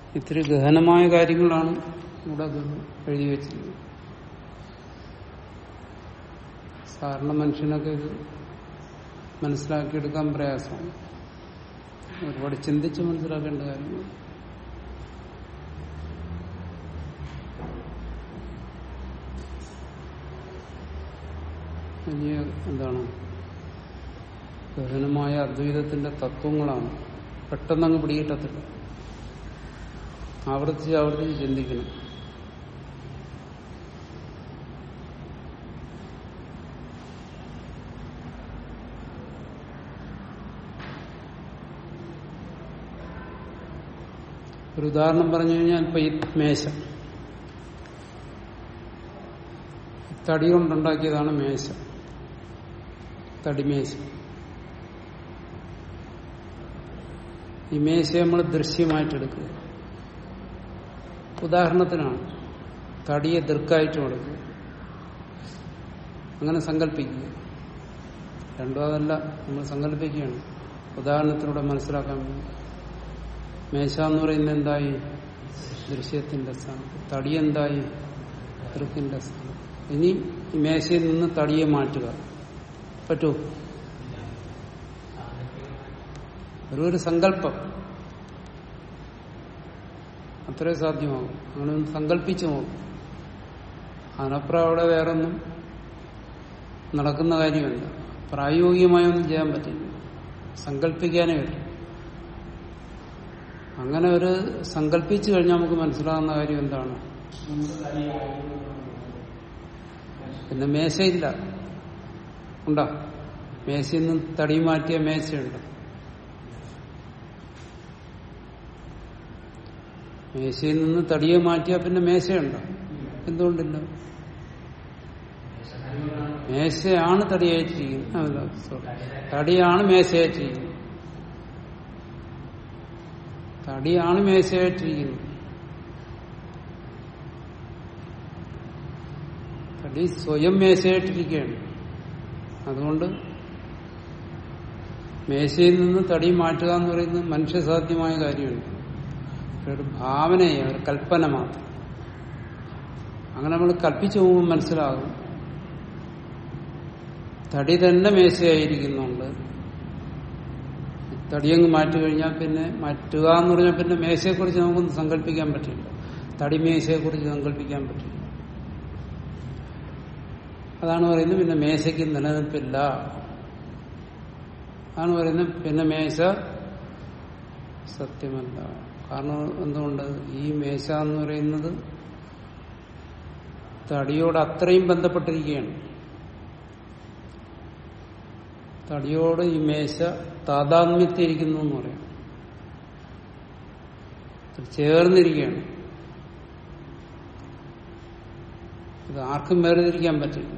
ഇത്തിരി ഗഹനമായ കാര്യങ്ങളാണ് ഇവിടെ അത് എഴുതി വെച്ചിരിക്കുന്നത് സാധാരണ മനുഷ്യനൊക്കെ ഇത് മനസ്സിലാക്കിയെടുക്കാൻ പ്രയാസമാണ് ഒരുപാട് ചിന്തിച്ച് മനസ്സിലാക്കേണ്ട കാര്യങ്ങൾ വലിയ എന്താണ് ഗഹനമായ അദ്വൈതത്തിന്റെ തത്വങ്ങളാണ് പെട്ടെന്നങ്ങ് പിടികിട്ടത്തില്ല ആവർത്തിച്ച് ആവർത്തിച്ച് ചിന്തിക്കണം ഒരു ഉദാഹരണം പറഞ്ഞു കഴിഞ്ഞാൽ ഇപ്പൊ ഈ മേശ തടി കൊണ്ടുണ്ടാക്കിയതാണ് മേശ തടിമേശ ഈ മേശ നമ്മൾ ദൃശ്യമായിട്ടെടുക്കുക ഉദാഹരണത്തിനാണ് തടിയെ ദൃക്കായിട്ടും എടുക്കുക അങ്ങനെ സങ്കല്പിക്കുക രണ്ടോ അതല്ല നമ്മൾ സങ്കല്പിക്കുകയാണ് ഉദാഹരണത്തിലൂടെ മനസ്സിലാക്കാൻ വേണ്ടി മേശ എന്ന് പറയുന്നത് എന്തായി ദൃശ്യത്തിന്റെ സ്ഥാനത്ത് തടി എന്തായി ദൃക്കിന്റെ സ്ഥാനം ഇനി ഈ മേശയിൽ നിന്ന് തടിയെ മാറ്റുക പറ്റൂ ഒരു ഒരു സങ്കല്പം അത്രേ സാധ്യമാകും അങ്ങനെ ഒന്ന് സങ്കല്പിച്ചു നോക്കും അതിനപ്പുറം അവിടെ വേറൊന്നും നടക്കുന്ന കാര്യമല്ല പ്രായോഗികമായൊന്നും ചെയ്യാൻ പറ്റില്ല സങ്കല്പിക്കാനേ പറ്റും അങ്ങനെ ഒരു സങ്കല്പിച്ചു കഴിഞ്ഞാൽ നമുക്ക് മനസ്സിലാകുന്ന കാര്യം എന്താണ് പിന്നെ മേശയില്ല ഉണ്ടോ മേശയിൽ നിന്ന് തടി മാറ്റിയ മേശയുണ്ട് മേശയിൽ നിന്ന് തടിയെ മാറ്റിയ പിന്നെ മേശയുണ്ടോ എന്തുകൊണ്ടില്ല മേശയാണ് തടിയേറ്റിരിക്കുന്നത് അല്ല സോറി തടിയാണ് മേശയേറ്റിരിക്കുന്നത് തടിയാണ് മേശയായിട്ടിരിക്കുന്നത് തടി സ്വയം മേശയായിട്ടിരിക്കുകയാണ് അതുകൊണ്ട് മേശയിൽ നിന്ന് തടി മാറ്റുക എന്ന് പറയുന്നത് മനുഷ്യസാധ്യമായ കാര്യമാണ് ഒരു ഭാവനയെ ഒരു കൽപ്പന മാത്രം അങ്ങനെ നമ്മൾ കൽപ്പിച്ചു പോകുമ്പോൾ മനസ്സിലാകും തടി തന്നെ മേശയായിരിക്കുന്നുണ്ട് തടിയങ്ങ് മാറ്റി കഴിഞ്ഞാൽ പിന്നെ മാറ്റുക എന്ന് പറഞ്ഞാൽ പിന്നെ മേശയെക്കുറിച്ച് നമുക്കൊന്നും സങ്കല്പിക്കാൻ പറ്റില്ല തടി മേശയെക്കുറിച്ച് സങ്കല്പിക്കാൻ പറ്റില്ല അതാണ് പറയുന്നത് പിന്നെ മേശയ്ക്ക് നിലനിൽപ്പില്ല അതാണ് പറയുന്നത് പിന്നെ മേശ സത്യമല്ല കാരണം എന്തുകൊണ്ട് ഈ മേശ എന്ന് പറയുന്നത് തടിയോട് അത്രയും ബന്ധപ്പെട്ടിരിക്കുകയാണ് തടിയോട് ഈ മേശ താതാത്മ്യത്തിരിക്കുന്നു എന്ന് പറയാം ചേർന്നിരിക്കുകയാണ് ഇത് ആർക്കും വേർതിരിക്കാൻ പറ്റില്ല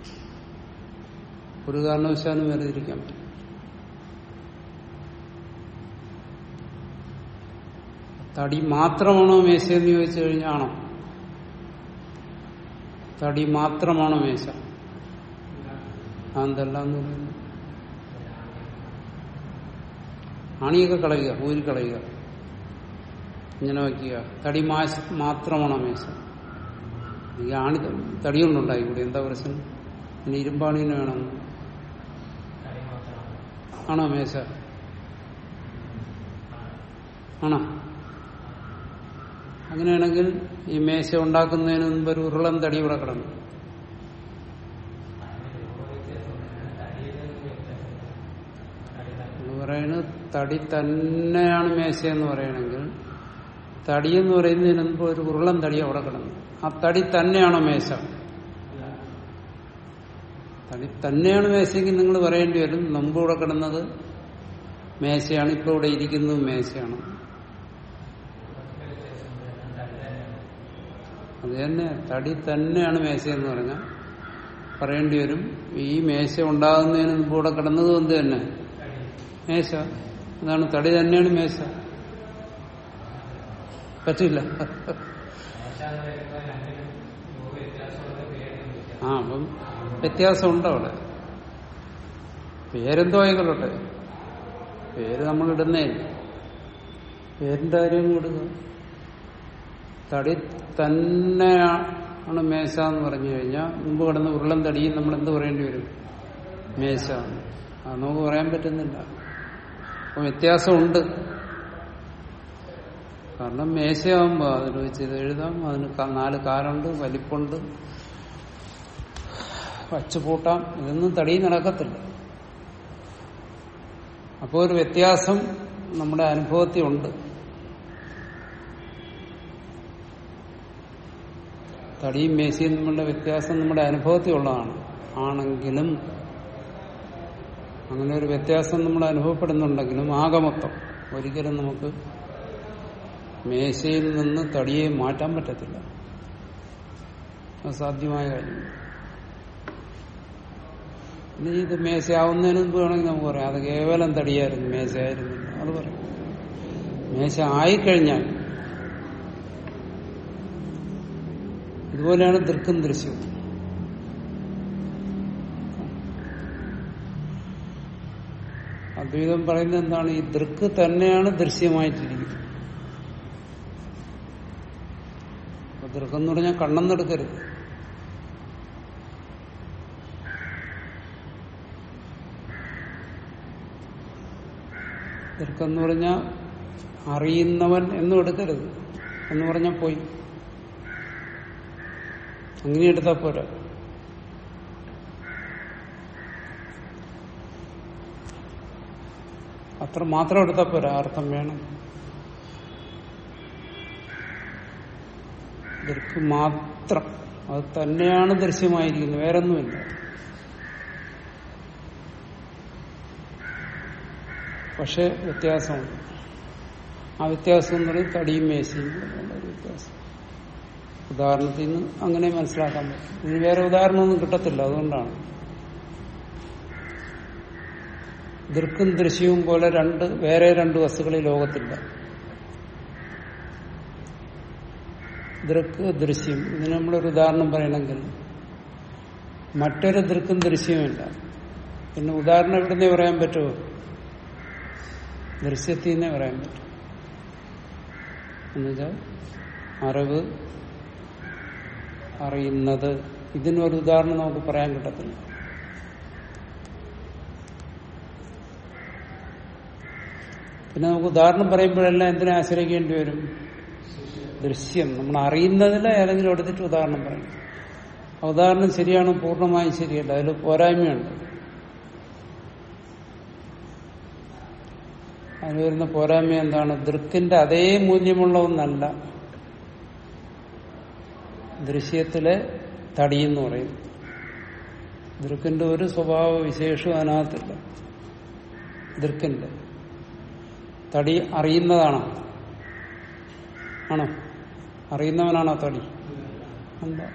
ഒരു കാരണവശാലും വേർതിരിക്കാൻ പറ്റില്ല തടി മാത്രമാണോ മേശയെന്ന് ചോദിച്ചു കഴിഞ്ഞാണോ തടി മാത്രമാണോ മേശ അതെന്തല്ല എന്ന് പറയുന്നു ആണിയൊക്കെ കളയുക ഊരി കളയുക ഇങ്ങനെ വയ്ക്കുക തടി മാശ മാത്രമാണോ മേശ ഈ ആണി തടി കൊണ്ടുണ്ടായി കൂടി എന്താ പ്രശ്നം ഇനി ഇരുമ്പാണീനെ വേണം ആണോ മേശ ആണോ അങ്ങനെയാണെങ്കിൽ ഈ മേശ ഉണ്ടാക്കുന്നതിന് മുമ്പ് ഒരു ഉരുളൻ തടി ഇവിടെ കിടന്നു എന്ന് പറയുന്നത് തടി തന്നെയാണ് മേശ എന്ന് പറയണമെങ്കിൽ തടി എന്ന് പറയുന്നതിന് മുമ്പ് ഒരു ഉരുളൻ തടി അവിടെ കിടന്നു ആ തടി തന്നെയാണോ മേശ തടി തന്നെയാണ് മേശയെങ്കിൽ നിങ്ങൾ പറയേണ്ടി വരും മുമ്പ് ഇവിടെ കിടന്നത് മേശയാണ് ഇപ്പൊ ഇവിടെ ഇരിക്കുന്നത് മേശയാണ് അത് തന്നെ തടി തന്നെയാണ് മേശ എന്ന് പറഞ്ഞാൽ പറയേണ്ടി വരും ഈ മേശ ഉണ്ടാകുന്നതിന് മുമ്പ് ഇവിടെ കിടന്നതും എന്ത് തന്നെ മേശ അതാണ് തടി തന്നെയാണ് മേശ പറ്റില്ല ആ അപ്പം വ്യത്യാസമുണ്ട് അവിടെ പേരെന്തോ ആയിക്കൊള്ളട്ടെ പേര് നമ്മൾ ഇടുന്നേ പേരിന്റെ കാര്യം കൊടുക്കുക തടി തന്നെയാണ് മേശ എന്ന് പറഞ്ഞു കഴിഞ്ഞാൽ മുമ്പ് കിടന്ന് ഉരുളൻ തടിയും നമ്മൾ എന്ത് പറയേണ്ടി വരും മേശ അത് നമുക്ക് പറയാൻ പറ്റുന്നില്ല അപ്പൊ വ്യത്യാസമുണ്ട് കാരണം മേശയാകുമ്പോൾ അതിൽ വെച്ച് ഇത് എഴുതാം അതിന് ക- നാല് കാലുണ്ട് വലിപ്പുണ്ട് വച്ചുപൂട്ടാം ഇതൊന്നും തടി നടക്കത്തില്ല അപ്പോൾ ഒരു വ്യത്യാസം നമ്മുടെ അനുഭവത്തിൽ ഉണ്ട് തടിയും മേശയും തമ്മിലുള്ള വ്യത്യാസം നമ്മുടെ അനുഭവത്തിൽ ഉള്ളതാണ് ആണെങ്കിലും അങ്ങനെ ഒരു വ്യത്യാസം നമ്മൾ അനുഭവപ്പെടുന്നുണ്ടെങ്കിലും ആകമൊത്തം ഒരിക്കലും നമുക്ക് മേശയിൽ നിന്ന് തടിയെ മാറ്റാൻ പറ്റത്തില്ല അത് സാധ്യമായ കാര്യമില്ല ഇനി ഇത് മേശയാവുന്നതിന് മുമ്പ് വേണമെങ്കിൽ നമുക്ക് പറയാം അത് കേവലം തടിയായിരുന്നു മേശയായിരുന്നില്ല അത് പറയാം മേശ ആയിക്കഴിഞ്ഞാൽ ഇതുപോലെയാണ് ദൃക്കും ദൃശ്യവും അദ്വൈതം പറയുന്നത് എന്താണ് ഈ ദൃക്ക് തന്നെയാണ് ദൃശ്യമായിട്ടിരിക്കുന്നത് അപ്പൊ ദൃക്കെന്ന് പറഞ്ഞാൽ കണ്ണെന്നെടുക്കരുത് ദൃക്കെന്ന് പറഞ്ഞാൽ അറിയുന്നവൻ എന്നും എടുക്കരുത് എന്ന് പറഞ്ഞാൽ പോയി അങ്ങനെ എടുത്താൽ പോരാ അത്ര മാത്രം എടുത്താൽ പോരാ അർത്ഥം വേണം ദൃക്ക് മാത്രം അത് തന്നെയാണ് ദൃശ്യമായിരിക്കുന്നത് വേറൊന്നുമില്ല പക്ഷെ വ്യത്യാസമുണ്ട് ആ വ്യത്യാസം എന്ന് പറയുന്നത് തടിയും മേശയും തമ്മിലുള്ള ഒരു വ്യത്യാസം ഉദാഹരണത്തിൽ നിന്ന് അങ്ങനെ മനസ്സിലാക്കാൻ പറ്റും ഇനി വേറെ ഉദാഹരണമൊന്നും കിട്ടത്തില്ല അതുകൊണ്ടാണ് ദൃക്കും ദൃശ്യവും പോലെ രണ്ട് വേറെ രണ്ട് വസ്തുക്കൾ ഈ ലോകത്തില്ല ദൃക്ക് ദൃശ്യം ഇതിന് നമ്മളൊരു ഉദാഹരണം പറയണമെങ്കിൽ മറ്റൊരു ദൃക്കും ദൃശ്യമില്ല പിന്നെ ഉദാഹരണം എവിടുന്നേ പറയാൻ പറ്റുമോ ദൃശ്യത്തിൽ നിന്നേ പറയാൻ പറ്റും എന്നുവെച്ചാൽ അറിവ് അറിയുന്നത് ഇതിനൊരു ഉദാഹരണം നമുക്ക് പറയാൻ കിട്ടത്തില്ല പിന്നെ നമുക്ക് ഉദാഹരണം പറയുമ്പോഴെല്ലാം എന്തിനെ ആശ്രയിക്കേണ്ടി വരും ദൃശ്യം നമ്മൾ അറിയുന്നതിൽ ഏതെങ്കിലും എടുത്തിട്ട് ഉദാഹരണം പറയും ആ ഉദാഹരണം ശരിയാണ് പൂർണ്ണമായും ശരിയല്ല അതിൽ പോരായ്മയുണ്ട് അതിന് വരുന്ന പോരായ്മ എന്താണ് ദൃക്കിന്റെ അതേ മൂല്യമുള്ള ഒന്നല്ല ദൃശ്യത്തിലെ തടിയെന്ന് പറയും ദൃക്കിന്റെ ഒരു സ്വഭാവ വിശേഷവും അതിനകത്തില്ല ദൃക്കിന്റെ തടി അറിയുന്നതാണോ ആണോ അറിയുന്നവനാണോ തടി എന്താ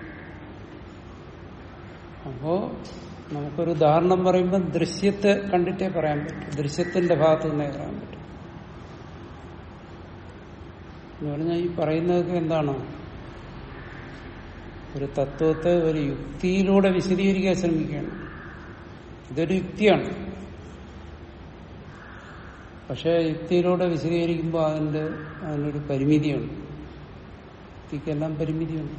അപ്പോ നമുക്കൊരു ഉദാഹരണം പറയുമ്പോൾ ദൃശ്യത്തെ കണ്ടിട്ടേ പറയാൻ പറ്റും ദൃശ്യത്തിന്റെ ഭാഗത്ത് നിന്നേ പറയാൻ പറ്റും എന്ന് പറഞ്ഞാൽ ഈ പറയുന്നതൊക്കെ എന്താണ് ഒരു തത്വത്തെ ഒരു യുക്തിയിലൂടെ വിശദീകരിക്കാൻ ശ്രമിക്കുകയാണ് ഇതൊരു യുക്തിയാണ് പക്ഷെ യുക്തിയിലൂടെ വിശദീകരിക്കുമ്പോൾ അതിന്റെ അതിനൊരു പരിമിതിയുണ്ട് യുക്തിക്കെല്ലാം പരിമിതിയുണ്ട്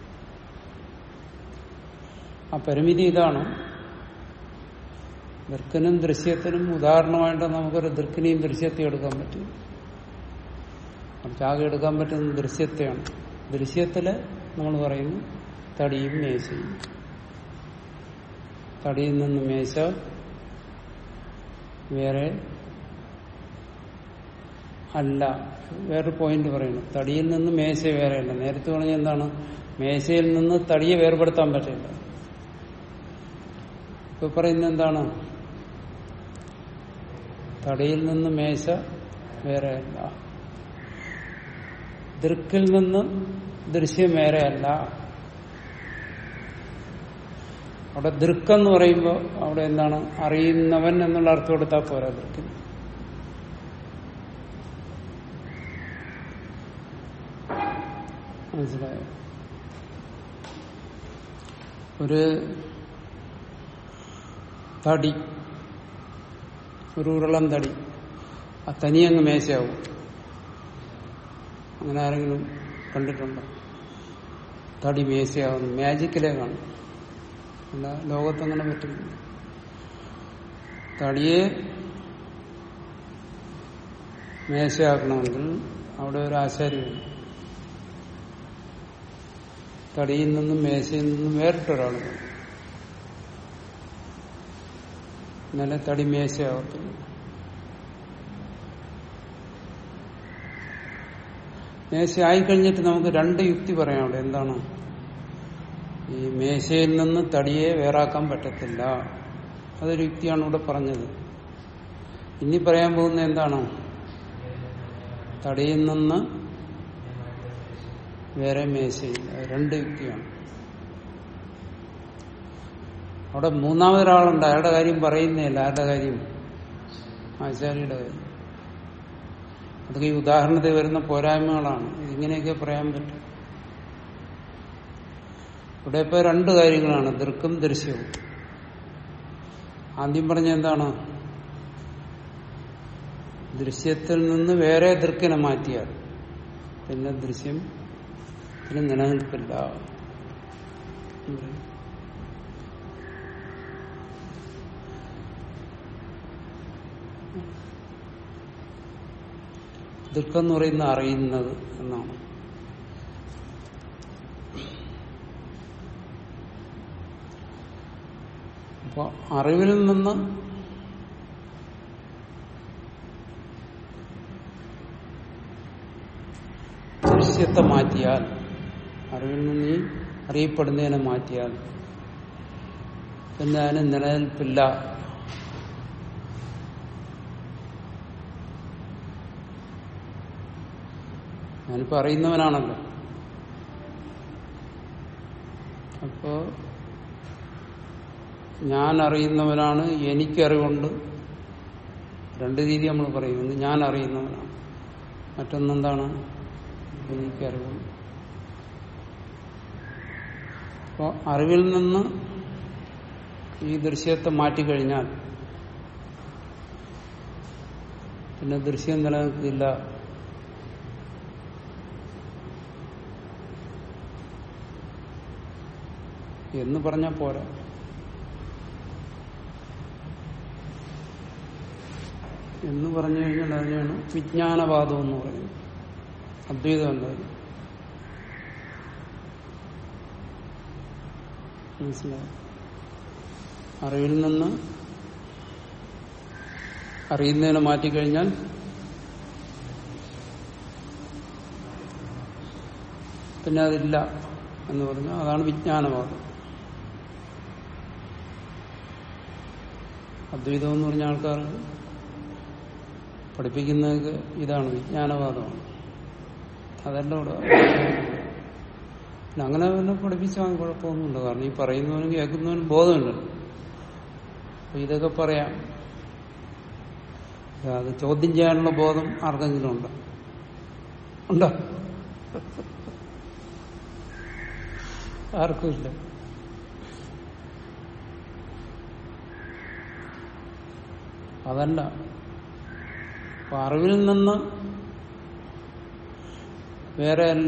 ആ പരിമിതി ഇതാണ് ദൃക്കിനും ദൃശ്യത്തിനും ഉദാഹരണമായിട്ട് നമുക്കൊരു ദൃക്കിനെയും ദൃശ്യത്തെയും എടുക്കാൻ പറ്റും ആകെ എടുക്കാൻ പറ്റുന്ന ദൃശ്യത്തെയാണ് ദൃശ്യത്തില് നമ്മൾ പറയുന്നു തടിയും മേശയും തടിയിൽ നിന്ന് മേശ വേറെ അല്ല വേറൊരു പോയിന്റ് പറയുന്നു തടിയിൽ നിന്ന് മേശ വേറെയല്ല നേരത്തെ പറഞ്ഞ എന്താണ് മേശയിൽ നിന്ന് തടിയെ വേർപെടുത്താൻ പറ്റില്ല ഇപ്പൊ പറയുന്നത് എന്താണ് തടിയിൽ നിന്ന് മേശ വേറെയല്ല ദൃക്കിൽ നിന്ന് ദൃശ്യം വേറെയല്ല അവിടെ ദൃക്കെന്ന് പറയുമ്പോൾ അവിടെ എന്താണ് അറിയുന്നവൻ എന്നുള്ള അർത്ഥം കൊടുത്താൽ പോരാ ദൃക്കിന് മനസ്സിലായോ ഒരു തടി ഒരു ഉരുളൻ തടി ആ തനിയങ്ങ് മേശയാവും അങ്ങനെ ആരെങ്കിലും കണ്ടിട്ടുണ്ടോ തടി മേശയാകുന്നു മാജിക്കിലേ കാണും അല്ല ലോകത്തങ്ങനെ പറ്റുന്നു തടിയെ മേശയാക്കണമെങ്കിൽ അവിടെ ഒരു ആശാരി വേണം തടിയിൽ നിന്നും മേശയിൽ നിന്നും വേറിട്ടൊരാൾ വേണം എന്നാലേ തടി മേശയാകത്തുള്ളൂ മേശ ആയിക്കഴിഞ്ഞിട്ട് നമുക്ക് രണ്ട് യുക്തി പറയാം അവിടെ എന്താണ് ഈ മേശയിൽ നിന്ന് തടിയെ വേറാക്കാൻ പറ്റത്തില്ല അതൊരു യുക്തിയാണ് ഇവിടെ പറഞ്ഞത് ഇനി പറയാൻ പോകുന്ന എന്താണ് തടിയിൽ നിന്ന് വേറെ മേശയില്ല അത് രണ്ട് യുക്തിയാണ് അവിടെ മൂന്നാമതൊരാളുണ്ട് അയാളുടെ കാര്യം പറയുന്നില്ല ആരുടെ കാര്യം ആചാര്യയുടെ കാര്യം അതൊക്കെ ഈ ഉദാഹരണത്തിൽ വരുന്ന പോരായ്മകളാണ് ഇങ്ങനെയൊക്കെ പറയാൻ പറ്റും ഇവിടെ ഇപ്പൊ രണ്ട് കാര്യങ്ങളാണ് ദൃക്കും ദൃശ്യവും ആദ്യം പറഞ്ഞ എന്താണ് ദൃശ്യത്തിൽ നിന്ന് വേറെ ദൃക്കിനെ മാറ്റിയാൽ പിന്നെ ദൃശ്യം പിന്നെ നിലനിൽപ്പില്ല എന്ന് പറയും. ദുഃഖം പറയുന്ന അറിയുന്നത് എന്നാണ് അപ്പൊ അറിവിൽ നിന്ന് ദൃശ്യത്തെ മാറ്റിയാൽ അറിവിൽ നിന്ന് ഈ അറിയപ്പെടുന്നതിനെ മാറ്റിയാൽ പിന്നെ അതിന് നിലനിൽപ്പില്ല ഞാനിപ്പോ അറിയുന്നവനാണല്ലോ അപ്പോ ഞാൻ അറിയുന്നവനാണ് എനിക്കറിവുണ്ട് രണ്ട് രീതി നമ്മൾ പറയും ഒന്ന് ഞാൻ അറിയുന്നവനാണ് മറ്റൊന്നെന്താണ് എനിക്കറിവുണ്ട് അപ്പോൾ അറിവിൽ നിന്ന് ഈ ദൃശ്യത്തെ മാറ്റിക്കഴിഞ്ഞാൽ പിന്നെ ദൃശ്യം നിലനിൽക്കില്ല എന്ന് പറഞ്ഞാൽ പോരാ എന്ന് പറഞ്ഞു കഴിഞ്ഞാൽ അതിനെയാണ് വിജ്ഞാനവാദം എന്ന് പറയുന്നത് അദ്വൈതം എന്തായാലും മനസ്സിലായി അറിവിൽ നിന്ന് അറിയുന്നതിനെ മാറ്റിക്കഴിഞ്ഞാൽ പിന്നെ അതില്ല എന്ന് പറഞ്ഞാൽ അതാണ് വിജ്ഞാനവാദം അദ്വൈതം എന്ന് പറഞ്ഞ ആൾക്കാർ പഠിപ്പിക്കുന്നത് ഇതാണ് വിജ്ഞാനവാദമാണ് അതല്ല ഇവിടെ പിന്നെ അങ്ങനെ തന്നെ പഠിപ്പിച്ചാൽ കുഴപ്പമൊന്നുമില്ല കാരണം ഈ പറയുന്നവനും കേൾക്കുന്നവനും ബോധമുണ്ട് അപ്പൊ ഇതൊക്കെ പറയാം അത് ചോദ്യം ചെയ്യാനുള്ള ബോധം ആർക്കെങ്കിലും ഉണ്ടോ ഉണ്ടോ ആർക്കുമില്ല അതല്ല അപ്പൊ അറിവിൽ നിന്ന് വേറെ അല്ല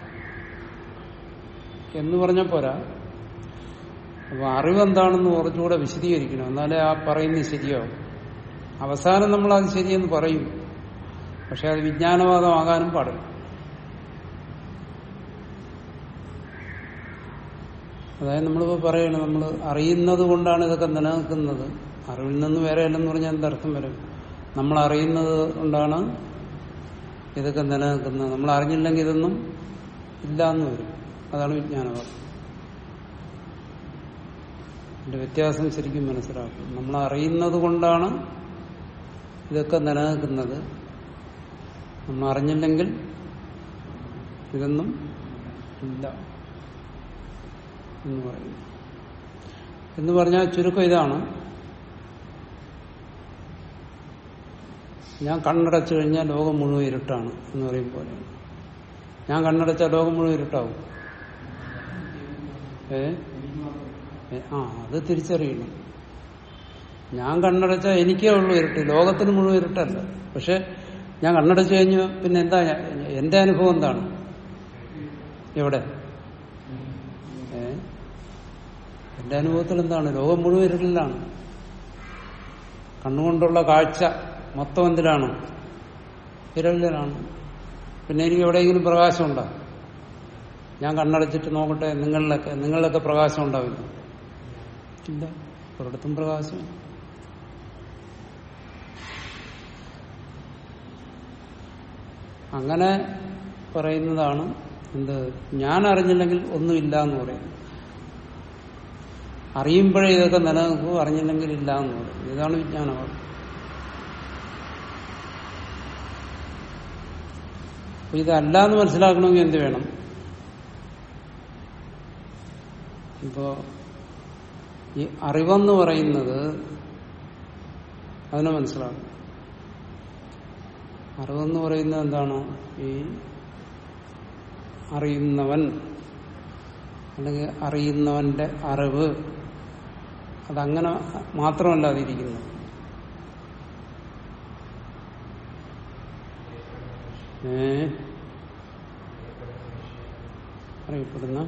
എന്ന് പറഞ്ഞ പോരാ അപ്പൊ അറിവെന്താണെന്ന് കുറച്ചുകൂടെ വിശദീകരിക്കണം എന്നാലേ ആ പറയുന്നത് ശരിയാവും അവസാനം നമ്മൾ അത് ശരിയെന്ന് പറയും പക്ഷെ അത് വിജ്ഞാനവാദമാകാനും പാടില്ല അതായത് നമ്മളിപ്പോ പറയണം നമ്മൾ അറിയുന്നത് കൊണ്ടാണ് ഇതൊക്കെ നിലനിൽക്കുന്നത് അറിവിൽ നിന്ന് വേറെ അല്ലെന്ന് പറഞ്ഞാൽ എന്തർത്ഥം വരും നമ്മൾ അറിയുന്നത് കൊണ്ടാണ് ഇതൊക്കെ നിലനിൽക്കുന്നത് നമ്മൾ അറിഞ്ഞില്ലെങ്കിൽ ഇതൊന്നും ഇല്ല എന്ന് വരും അതാണ് വിജ്ഞാനവാദം ഇതിന്റെ വ്യത്യാസം ശരിക്കും മനസ്സിലാക്കും നമ്മൾ അറിയുന്നത് കൊണ്ടാണ് ഇതൊക്കെ നിലനിൽക്കുന്നത് നമ്മൾ അറിഞ്ഞില്ലെങ്കിൽ ഇതൊന്നും ഇല്ല എന്ന് പറയുന്നു എന്ന് പറഞ്ഞാൽ ചുരുക്കം ഇതാണ് ഞാൻ കണ്ണടച്ചു കഴിഞ്ഞാൽ ലോകം മുഴുവൻ ഇരുട്ടാണ് എന്ന് പറയും പോലെയാണ് ഞാൻ കണ്ണടച്ചാൽ ലോകം മുഴുവൻ ഇരുട്ടാവും ഏ ഏ, ആ അത് തിരിച്ചറിയണം ഞാൻ കണ്ണടച്ചാൽ എനിക്കേ ഉള്ളൂ ഇരുട്ട് ലോകത്തിന് മുഴുവൻ ഇരുട്ടല്ല പക്ഷെ ഞാൻ കണ്ണടച്ചു കഴിഞ്ഞു പിന്നെ എന്താ ഞാൻ- എന്റെ അനുഭവം എന്താണ് എവിടെ ഏ എന്റെ അനുഭവത്തിൽ എന്താണ് ലോകം മുഴുവൻ ഇരുളിലാണ് കണ്ണുകൊണ്ടുള്ള കാഴ്ച മൊത്തം എന്തിലാണ് ഇരുളിലാണ് പിന്നെ എനിക്ക് എവിടെയെങ്കിലും പ്രകാശം ഉണ്ടോ ഞാൻ കണ്ണടച്ചിട്ട് നോക്കട്ടെ നിങ്ങളിലൊക്കെ നിങ്ങളിലൊക്കെ പ്രകാശം ഉണ്ടാവില്ല ഇല്ല ഒരിടത്തും പ്രകാശം അങ്ങനെ പറയുന്നതാണ് എന്ത് ഞാൻ അറിഞ്ഞില്ലെങ്കിൽ ഒന്നുമില്ല എന്ന് പറയുന്നത് അറിയുമ്പോഴേ ഇതൊക്കെ നിലനിൽക്കൂ അറിഞ്ഞില്ലെങ്കിൽ ഇല്ല എന്ന് പറയും ഇതാണ് വിജ്ഞാനവാദം അപ്പൊ ഇതല്ല എന്ന് മനസ്സിലാക്കണമെങ്കിൽ എന്ത് വേണം ഇപ്പോ ഈ അറിവെന്ന് പറയുന്നത് അതിനെ മനസ്സിലാക്കണം അറിവെന്ന് പറയുന്നത് എന്താണ് ഈ അറിയുന്നവൻ അല്ലെങ്കിൽ അറിയുന്നവന്റെ അറിവ് അതങ്ങനെ മാത്രമല്ല അതിരിക്കുന്നത് ഏ അറിയപ്പെടുന്ന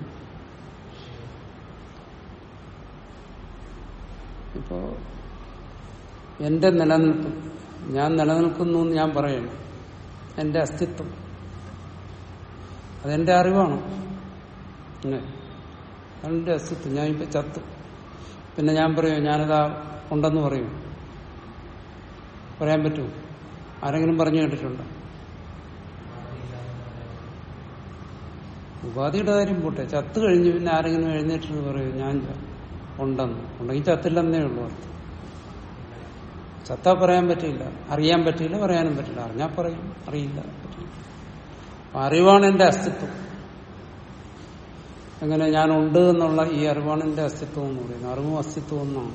ഇപ്പോ എന്റെ നിലനിൽപ്പ് ഞാൻ നിലനിൽക്കുന്നു എന്ന് ഞാൻ പറയണം എന്റെ അസ്തിത്വം അതെന്റെ അറിവാണ് അല്ലേ അതെന്റെ അസ്തിത്വം ഞാൻ ഇപ്പൊ ചത്തു പിന്നെ ഞാൻ പറയും ഞാനിതാ ഉണ്ടെന്ന് പറയും പറയാൻ പറ്റുമോ ആരെങ്കിലും പറഞ്ഞു കേട്ടിട്ടുണ്ടോ ഉപാധിയുടെ കാര്യം പോട്ടെ ചത്തു കഴിഞ്ഞ് പിന്നെ ആരെങ്കിലും എഴുന്നേറ്റ് പറയും ഞാൻ ഉണ്ടെന്ന് ഉണ്ടെങ്കിൽ ചത്തില്ലെന്നേ ഉള്ളൂ അർത്ഥം ചത്താ പറയാൻ പറ്റില്ല അറിയാൻ പറ്റില്ല പറയാനും പറ്റില്ല അറിഞ്ഞാൽ പറയും അറിയില്ല പറ്റില്ല അപ്പൊ അറിവാണ് എന്റെ അസ്തിത്വം എങ്ങനെ ഞാനുണ്ട് എന്നുള്ള ഈ അറിവാണ് എന്റെ അസ്തിത്വം എന്ന് പറയുന്നത് അറിവും അസ്തിത്വം എന്നാണ്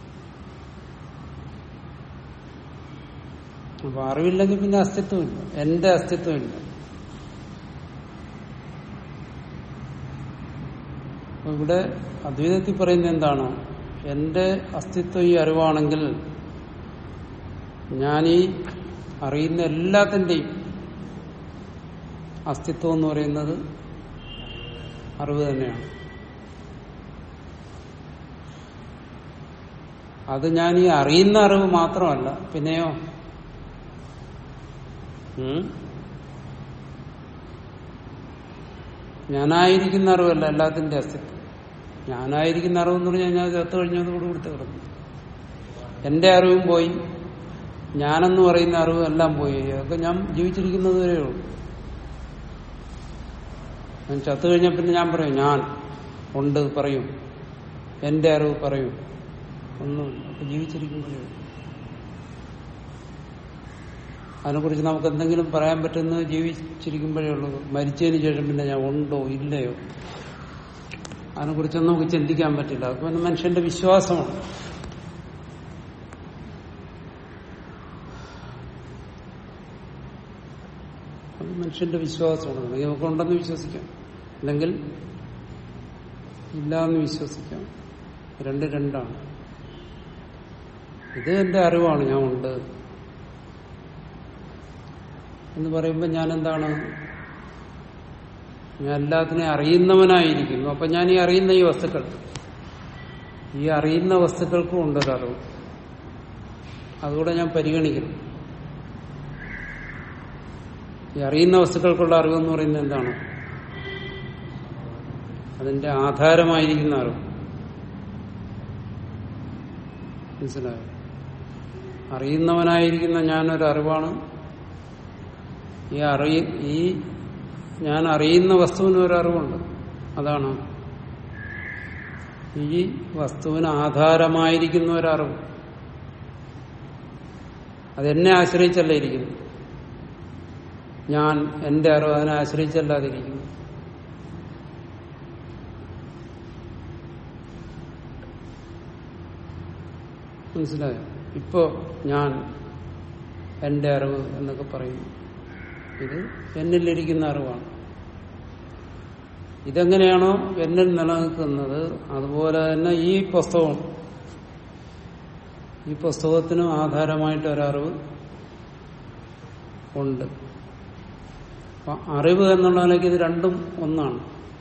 അപ്പൊ അറിവില്ലെങ്കിൽ പിന്നെ അസ്തിത്വമില്ല എന്റെ അസ്തിത്വമില്ല അപ്പൊ ഇവിടെ അദ്വൈതത്തിൽ പറയുന്നത് എന്താണ് എന്റെ അസ്തിത്വം ഈ അറിവാണെങ്കിൽ ഞാനീ അറിയുന്ന എല്ലാത്തിന്റെയും അസ്തിത്വം എന്ന് പറയുന്നത് അറിവ് തന്നെയാണ് അത് ഞാൻ ഈ അറിയുന്ന അറിവ് മാത്രമല്ല പിന്നെയോ ഉം? ഞാനായിരിക്കുന്ന അറിവല്ല എല്ലാത്തിന്റെ അസ്തിത്വം ഞാനായിരിക്കുന്ന അറിവെന്ന് പറഞ്ഞാൽ ഞാൻ ചത്തു കഴിഞ്ഞതോട് കൊടുത്ത് കിടന്നു എന്റെ അറിവും പോയി ഞാനെന്ന് പറയുന്ന അറിവും എല്ലാം പോയി അതൊക്കെ ഞാൻ ജീവിച്ചിരിക്കുന്നത് വരെയേ ഉള്ളൂ ഞാൻ ചത്തു കഴിഞ്ഞ പിന്നെ ഞാൻ പറയും ഞാൻ ഉണ്ട് പറയും എന്റെ അറിവ് പറയും ഒന്നുമില്ല അപ്പൊ ജീവിച്ചിരിക്കുമ്പോഴേ ഉള്ളൂ. അതിനെക്കുറിച്ച് നമുക്ക് എന്തെങ്കിലും പറയാൻ പറ്റുന്നത് ജീവിച്ചിരിക്കുമ്പോഴേ ഉള്ളൂ മരിച്ചതിന് ശേഷം പിന്നെ ഞാൻ ഉണ്ടോ ഇല്ലയോ അതിനെക്കുറിച്ചൊന്നും നമുക്ക് ചിന്തിക്കാൻ പറ്റില്ല അതൊക്കെ പിന്നെ മനുഷ്യന്റെ വിശ്വാസമാണ് അത് മനുഷ്യന്റെ വിശ്വാസമാണ് അല്ലെങ്കിൽ നമുക്ക് ഉണ്ടെന്ന് വിശ്വസിക്കാം അല്ലെങ്കിൽ ഇല്ല എന്ന് വിശ്വസിക്കാം രണ്ട് രണ്ടാണ് ഇത് എന്റെ അറിവാണ് ഞാൻ ഉണ്ട് എന്ന് പറയുമ്പോൾ ഞാൻ എന്താണ് ഞാൻ എല്ലാത്തിനെയും അറിയുന്നവനായിരിക്കുന്നു അപ്പൊ ഞാൻ ഈ അറിയുന്ന ഈ വസ്തുക്കൾ ഈ അറിയുന്ന വസ്തുക്കൾക്കും ഉണ്ടൊരറിവ് അതുകൂടെ ഞാൻ പരിഗണിക്കണം ഈ അറിയുന്ന വസ്തുക്കൾക്കുള്ള അറിവെന്ന് പറയുന്നത് എന്താണ് അതിന്റെ ആധാരമായിരിക്കുന്ന അറിവ് മനസ്സിലായോ അറിയുന്നവനായിരിക്കുന്ന ഞാനൊരു അറിവാണ് ഈ അറിയ ഈ ഞാൻ അറിയുന്ന വസ്തുവിന് ഒരു അറിവുണ്ട് അതാണ് ഈ വസ്തുവിന് ആധാരമായിരിക്കുന്ന ഒരറിവ് അതെന്നെ ആശ്രയിച്ചല്ല ഇരിക്കുന്നു ഞാൻ എന്റെ അറിവ് അതിനെ ആശ്രയിച്ചല്ലാതിരിക്കുന്നു മനസ്സിലായോ ഇപ്പോ ഞാൻ എന്റെ അറിവ് എന്നൊക്കെ പറയുന്നു ഇത് എന്നിലിരിക്കുന്ന അറിവാണ് ഇതെങ്ങനെയാണോ എന്നിൽ നിലനിൽക്കുന്നത് അതുപോലെ തന്നെ ഈ പുസ്തകം ഈ പുസ്തകത്തിനും ആധാരമായിട്ട് ഒരറിവ് ഉണ്ട് അപ്പൊ അറിവ് എന്നുള്ളതിലേക്ക് ഇത് രണ്ടും ഒന്നാണ്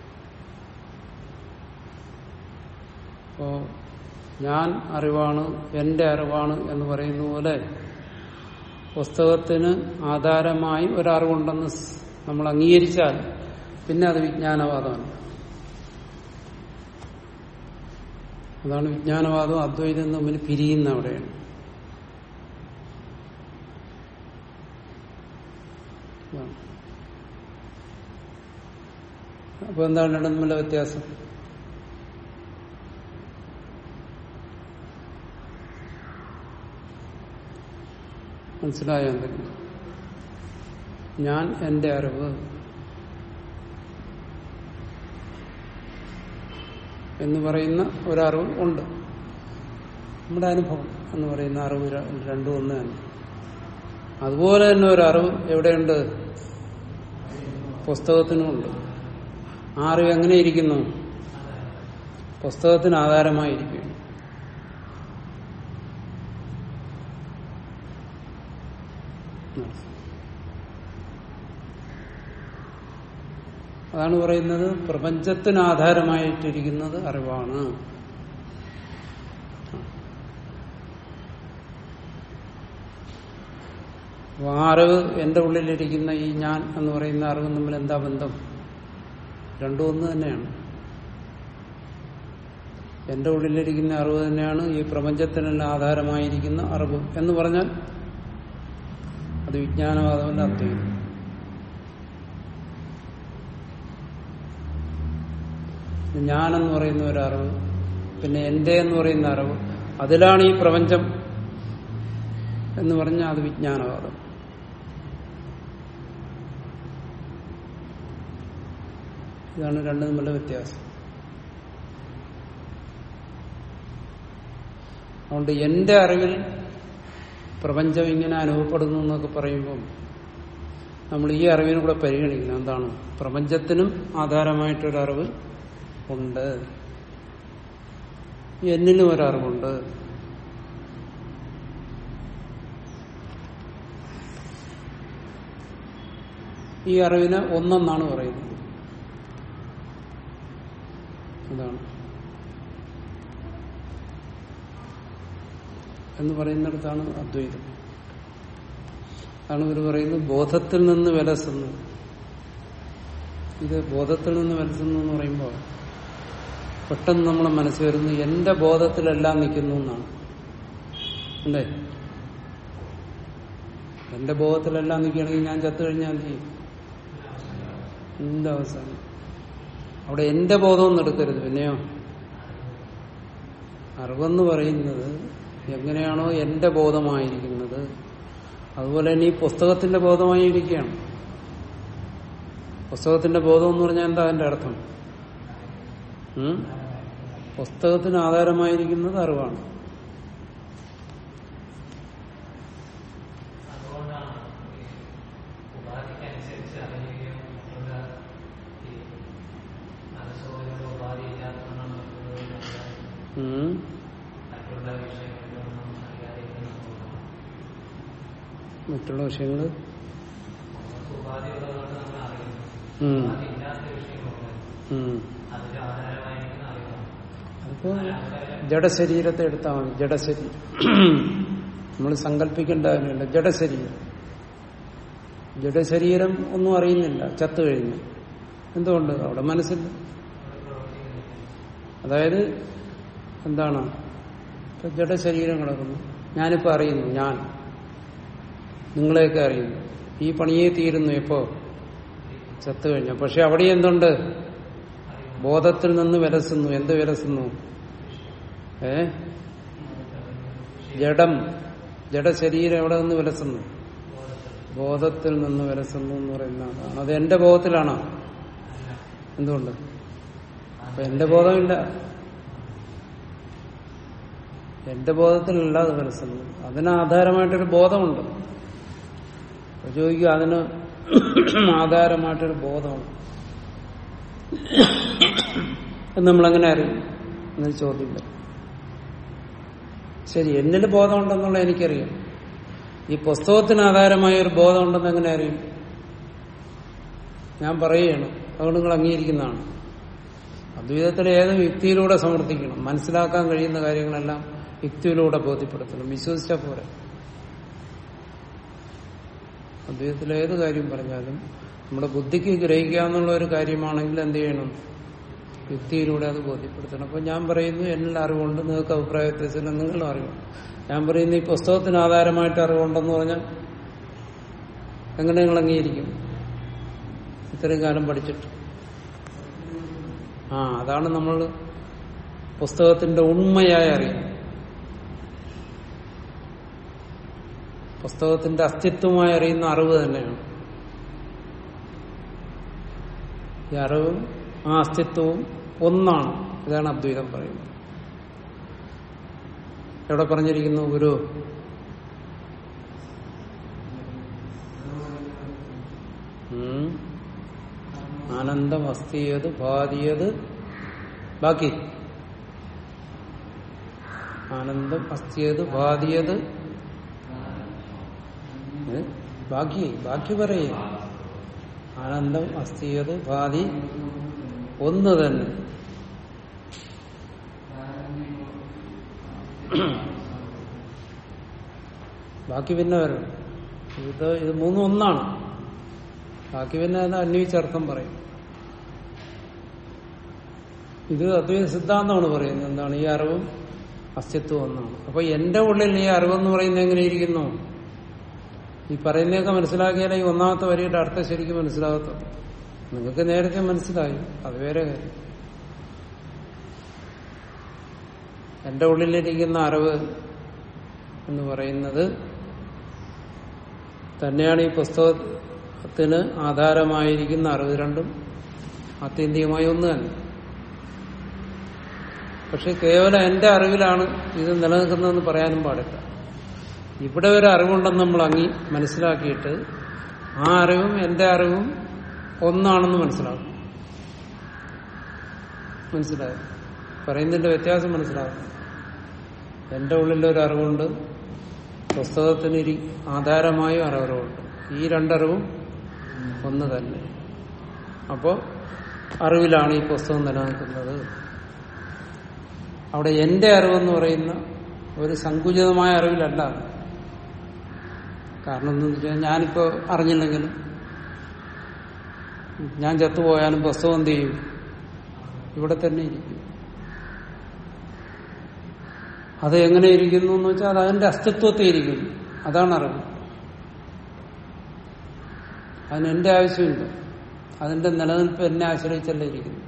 അപ്പോ ഞാൻ അറിവാണ് എന്റെ അറിവാണ് എന്ന് പറയുന്ന പോലെ പുസ്തകത്തിന് ആധാരമായി ഒരറിവുണ്ടെന്ന് സ് നമ്മൾ അംഗീകരിച്ചാൽ പിന്നെ അത് വിജ്ഞാനവാദമല്ല അതാണ് വിജ്ഞാനവാദവും അദ്വൈതം തമ്മിൽ പിരിയുന്ന അവിടെയാണ് അതാണ്. അപ്പൊ എന്താണ് രണ്ടും തമ്മിലുള്ള വ്യത്യാസം മനസ്സിലായോ എന്തെങ്കിലും ഞാൻ എന്റെ അറിവ് എന്ന് പറയുന്ന ഒരറിവ് ഉണ്ട് നമ്മുടെ അനുഭവം എന്ന് പറയുന്ന അറിവ് ര- രണ്ടും ഒന്ന് തന്നെ അതുപോലെ തന്നെ ഒരറിവ് എവിടെയുണ്ട് പുസ്തകത്തിനുമുണ്ട് ആ അറിവ് എങ്ങനെ ഇരിക്കുന്നു പുസ്തകത്തിന് ആധാരമായിരിക്കുകയാണ് അതാണ് പറയുന്നത് പ്രപഞ്ചത്തിന് ആധാരമായിട്ടിരിക്കുന്നത് അറിവാണ് അപ്പൊ ആ അറിവ് എന്റെ ഉള്ളിലിരിക്കുന്ന ഈ ഞാൻ എന്ന് പറയുന്ന അറിവ് തമ്മിൽ എന്താ ബന്ധം രണ്ടും ഒന്ന് തന്നെയാണ് എന്റെ ഉള്ളിലിരിക്കുന്ന അറിവ് തന്നെയാണ് ഈ പ്രപഞ്ചത്തിനെല്ലാം ആധാരമായിരിക്കുന്ന അറിവ് എന്ന് പറഞ്ഞാൽ അത് വിജ്ഞാനവാദമല്ല അദ്വൈതം ഞാനെന്ന് പറയുന്ന ഒരു അറിവ് പിന്നെ എന്റെ എന്ന് പറയുന്ന അറിവ് അതിലാണ് ഈ പ്രപഞ്ചം എന്ന് പറഞ്ഞാൽ അത് വിജ്ഞാനവാദം ഇതാണ് രണ്ടും തമ്മിലുള്ള വ്യത്യാസം അതുകൊണ്ട് എന്റെ അറിവിൽ പ്രപഞ്ചം ഇങ്ങനെ അനുഭവപ്പെടുന്നു എന്നൊക്കെ പറയുമ്പോൾ നമ്മൾ ഈ അറിവിനെ കൂടെ പരിഗണിക്കണം എന്താണ് പ്രപഞ്ചത്തിനും ആധാരമായിട്ടൊരു അറിവ് ഉണ്ട് എന്നിലും ഒരറിവുണ്ട് ഈ അറിവിനെ ഒന്നെന്നാണ് പറയുന്നത് അതാണ് എന്ന് പറയുന്നിടത്താണ് അദ്വൈതം അതാണ് ഇവർ പറയുന്നത് ബോധത്തിൽ നിന്ന് വിലസുന്നു ഇത് ബോധത്തിൽ നിന്ന് വിലസുന്നു എന്ന് പറയുമ്പോൾ പെട്ടെന്ന് നമ്മളെ മനസ്സ് വരുന്നു എന്റെ ബോധത്തിലെല്ലാം നിൽക്കുന്നു എന്നാണ് അല്ലേ എന്റെ ബോധത്തിലെല്ലാം നിൽക്കുകയാണെങ്കിൽ ഞാൻ ചത്തു കഴിഞ്ഞാൽ എന്ത് ചെയ്യും എന്താ അവസാനം അവിടെ എന്റെ ബോധമൊന്നും എടുക്കരുത് പിന്നെയോ അറിവെന്ന് പറയുന്നത് എങ്ങനെയാണോ എന്റെ ബോധമായിരിക്കുന്നത് അതുപോലെ തന്നെ ഈ പുസ്തകത്തിന്റെ ബോധമായിരിക്കുകയാണ് പുസ്തകത്തിന്റെ ബോധം എന്ന് പറഞ്ഞാൽ എന്താ അതിന്റെ അർത്ഥം ഉം? പുസ്തകത്തിന് ആധാരമായിരിക്കുന്നത് അറിവാണ് അതുകൊണ്ടാണ് ഈ ഉപാധിക്കനുസരിച്ച് അറിയുകയും മറ്റുള്ള ഈ മനസ്സുകളുടെ ഉപാധി ഇല്ലാത്തതുകൊണ്ടാണ് മറ്റുള്ളവർ ഉം. മറ്റുള്ള വിഷയങ്ങളിലൊന്നും അറിയാതിരിക്കുന്നതുകൊണ്ടാണ് മറ്റുള്ള വിഷയങ്ങൾ നമുക്ക് ഉപാധി ഉള്ളതുകൊണ്ട് നമ്മൾ അറിയുന്നു ഉം. ഉപാധി ഇല്ലാത്ത വിഷയങ്ങളുണ്ട് ഉം. അതിന്റെ ആധാരമായിരിക്കുന്ന അറിവാണ് അതിപ്പോ ജഡശരീരത്തെ എടുത്താൽ മതി ജഡശരീരം നമ്മൾ സങ്കല്പിക്കേണ്ട കാര്യമില്ല ജഡശരീരം ജഡശരീരം ഒന്നും അറിയുന്നില്ല ചത്തു കഴിഞ്ഞു എന്തുകൊണ്ട് അവിടെ മനസ്സില്ല അതായത് എന്താണ് ഇപ്പൊ ജഡശരീരം കിടക്കുന്നു ഞാനിപ്പോ അറിയുന്നു ഞാൻ നിങ്ങളെയൊക്കെ അറിയുന്നു ഈ പണിയെ തീരുന്നു എപ്പോ ചത്തു കഴിഞ്ഞു പക്ഷെ അവിടെ എന്തുണ്ട് ബോധത്തിൽ നിന്ന് വിലസുന്നു എന്ത് വിലസുന്നു ഏ ജഡം ജഡശരീരം എവിടെ നിന്ന് വിലസുന്നു ബോധത്തിൽ നിന്ന് വിലസുന്നു എന്ന് പറയുന്ന അതാണ് അത് എന്റെ ബോധത്തിലാണോ എന്തുകൊണ്ട് അപ്പൊ എന്റെ ബോധമില്ല എന്റെ ബോധത്തിലല്ല അത് വിലസുന്നത് അതിന് ആധാരമായിട്ടൊരു ബോധമുണ്ട് അപ്പൊ ചോദിക്കുക അതിന് ആധാരമായിട്ടൊരു ബോധമുണ്ട് എന്ന് നമ്മളെങ്ങനെ അറിയും എന്നൊരു ചോദ്യം വരും ശരി എന്നിൽ ബോധമുണ്ടെന്നുള്ള എനിക്കറിയാം ഈ പുസ്തകത്തിന് ആധാരമായ ഒരു ബോധമുണ്ടെന്ന് എങ്ങനെ അറിയും ഞാൻ പറയുകയാണ് അതുകൊണ്ട് നിങ്ങൾ അംഗീകരിക്കുന്നതാണ് അദ്വൈതത്തിലെ ഏത് യുക്തിയിലൂടെ സമർത്ഥിക്കണം മനസ്സിലാക്കാൻ കഴിയുന്ന കാര്യങ്ങളെല്ലാം യുക്തിയിലൂടെ ബോധ്യപ്പെടുത്തണം വിശ്വസിച്ചാൽ പോരെ അദ്വൈതത്തിലെ ഏത് കാര്യം പറഞ്ഞാലും നമ്മുടെ ബുദ്ധിക്ക് ഗ്രഹിക്കാന്നുള്ള ഒരു കാര്യമാണെങ്കിൽ എന്ത് ചെയ്യണം യുക്തിയിലൂടെ അത് ബോധ്യപ്പെടുത്തണം അപ്പൊ ഞാൻ പറയുന്നു എന്നിൽ അറിവുണ്ട് നിങ്ങൾക്ക് അഭിപ്രായ വ്യത്യാസമില്ല നിങ്ങളും അറിവുണ്ട് ഞാൻ പറയുന്നു ഈ പുസ്തകത്തിന് ആധാരമായിട്ട് അറിവുണ്ടെന്ന് പറഞ്ഞാൽ എങ്ങനെ നിങ്ങൾ അംഗീകരിക്കും ഇത്രയും കാലം പഠിച്ചിട്ട് ആ അതാണ് നമ്മൾ പുസ്തകത്തിന്റെ ഉണ്മയായി അറിയുന്നത് പുസ്തകത്തിന്റെ അസ്തിത്വമായി അറിയുന്ന അറിവ് തന്നെയാണ് ഈ അറിവും ആ അസ്തിത്വവും ഒന്നാണ് ഇതാണ് അദ്വൈതം പറയുന്നത് എവിടെ പറഞ്ഞിരിക്കുന്നു ഗുരു ഉം. ആനന്ദം അസ്ഥിയത് ബാധിയത് ബാക്കി ആനന്ദം അസ്ഥിയത് ബാധിയത് ഏ? ബാക്കി ബാക്കി പറയേ ആനന്ദം അസ്ഥിയത് ബാധി ഒന്ന് തന്നെ ബാക്കി പിന്നെ വരണം ഇത് ഇത് മൂന്നും ഒന്നാണ് ബാക്കി പിന്നെ അത് അന്വയിച്ചർത്ഥം പറയും ഇത് അദ്വൈത സിദ്ധാന്തമാണ് പറയുന്നത് എന്താണ് ഈ അറിവും അസ്തിത്വം ഒന്നാണ് അപ്പൊ എന്റെ ഉള്ളിൽ ഈ അറിവെന്ന് പറയുന്നത് എങ്ങനെയിരിക്കുന്നു ഈ പറയുന്നതൊക്കെ മനസ്സിലാക്കിയാലേ ഈ ഒന്നാമത്തെ വരിയുടെ അർത്ഥം ശരിക്കും മനസ്സിലാകത്തുള്ളൂ നിങ്ങൾക്ക് നേരത്തെ മനസ്സിലായി അത് വേറെ കാര്യം എന്റെ ഉള്ളിലിരിക്കുന്ന അറിവ് എന്ന് പറയുന്നത് തന്നെയാണ് ഈ പുസ്തകത്തിന് ആധാരമായിരിക്കുന്ന അറിവ് രണ്ടും ആത്യന്തികമായി ഒന്ന് തന്നെ പക്ഷെ കേവലം എന്റെ അറിവിലാണ് ഇത് നിലനിൽക്കുന്നതെന്ന് പറയാനും പാടില്ല ഇവിടെ ഒരു അറിവുണ്ടെന്ന് നമ്മൾ അങ്ങി മനസ്സിലാക്കിയിട്ട് ആ അറിവും എന്റെ അറിവും ഒന്നാണെന്ന് മനസ്സിലാക്കും മനസ്സിലായോ പറയുന്നതിന്റെ വ്യത്യാസം മനസ്സിലാകും എന്റെ ഉള്ളിലൊരു അറിവുണ്ട് പുസ്തകത്തിന് ഇരി ആധാരമായും അറിവുണ്ട് ഈ രണ്ടറിവും ഒന്ന് തന്നെ അപ്പോ അറിവിലാണ് ഈ പുസ്തകം നിലനിൽക്കുന്നത് അവിടെ എന്റെ അറിവെന്ന് പറയുന്ന ഒരു സങ്കുചിതമായ അറിവിലല്ല കാരണം എന്താണെന്ന് വെച്ചാൽ ഞാനിപ്പോ അറിഞ്ഞില്ലെങ്കിലും ഞാൻ ചത്തുപോയാലും പുസ്തകം എന്ത് ചെയ്യും ഇവിടെ തന്നെ ഇരിക്കും അത് എങ്ങനെ ഇരിക്കുന്നു എന്ന് വെച്ചാൽ അത് അതിന്റെ അസ്തിത്വത്തെ ഇരിക്കുന്നു അതാണ് അറിവ് അതിന് എന്റെ ആവശ്യമില്ല അതിന്റെ നിലനിൽപ്പ് എന്നെ ആശ്രയിച്ചല്ല ഇരിക്കുന്നു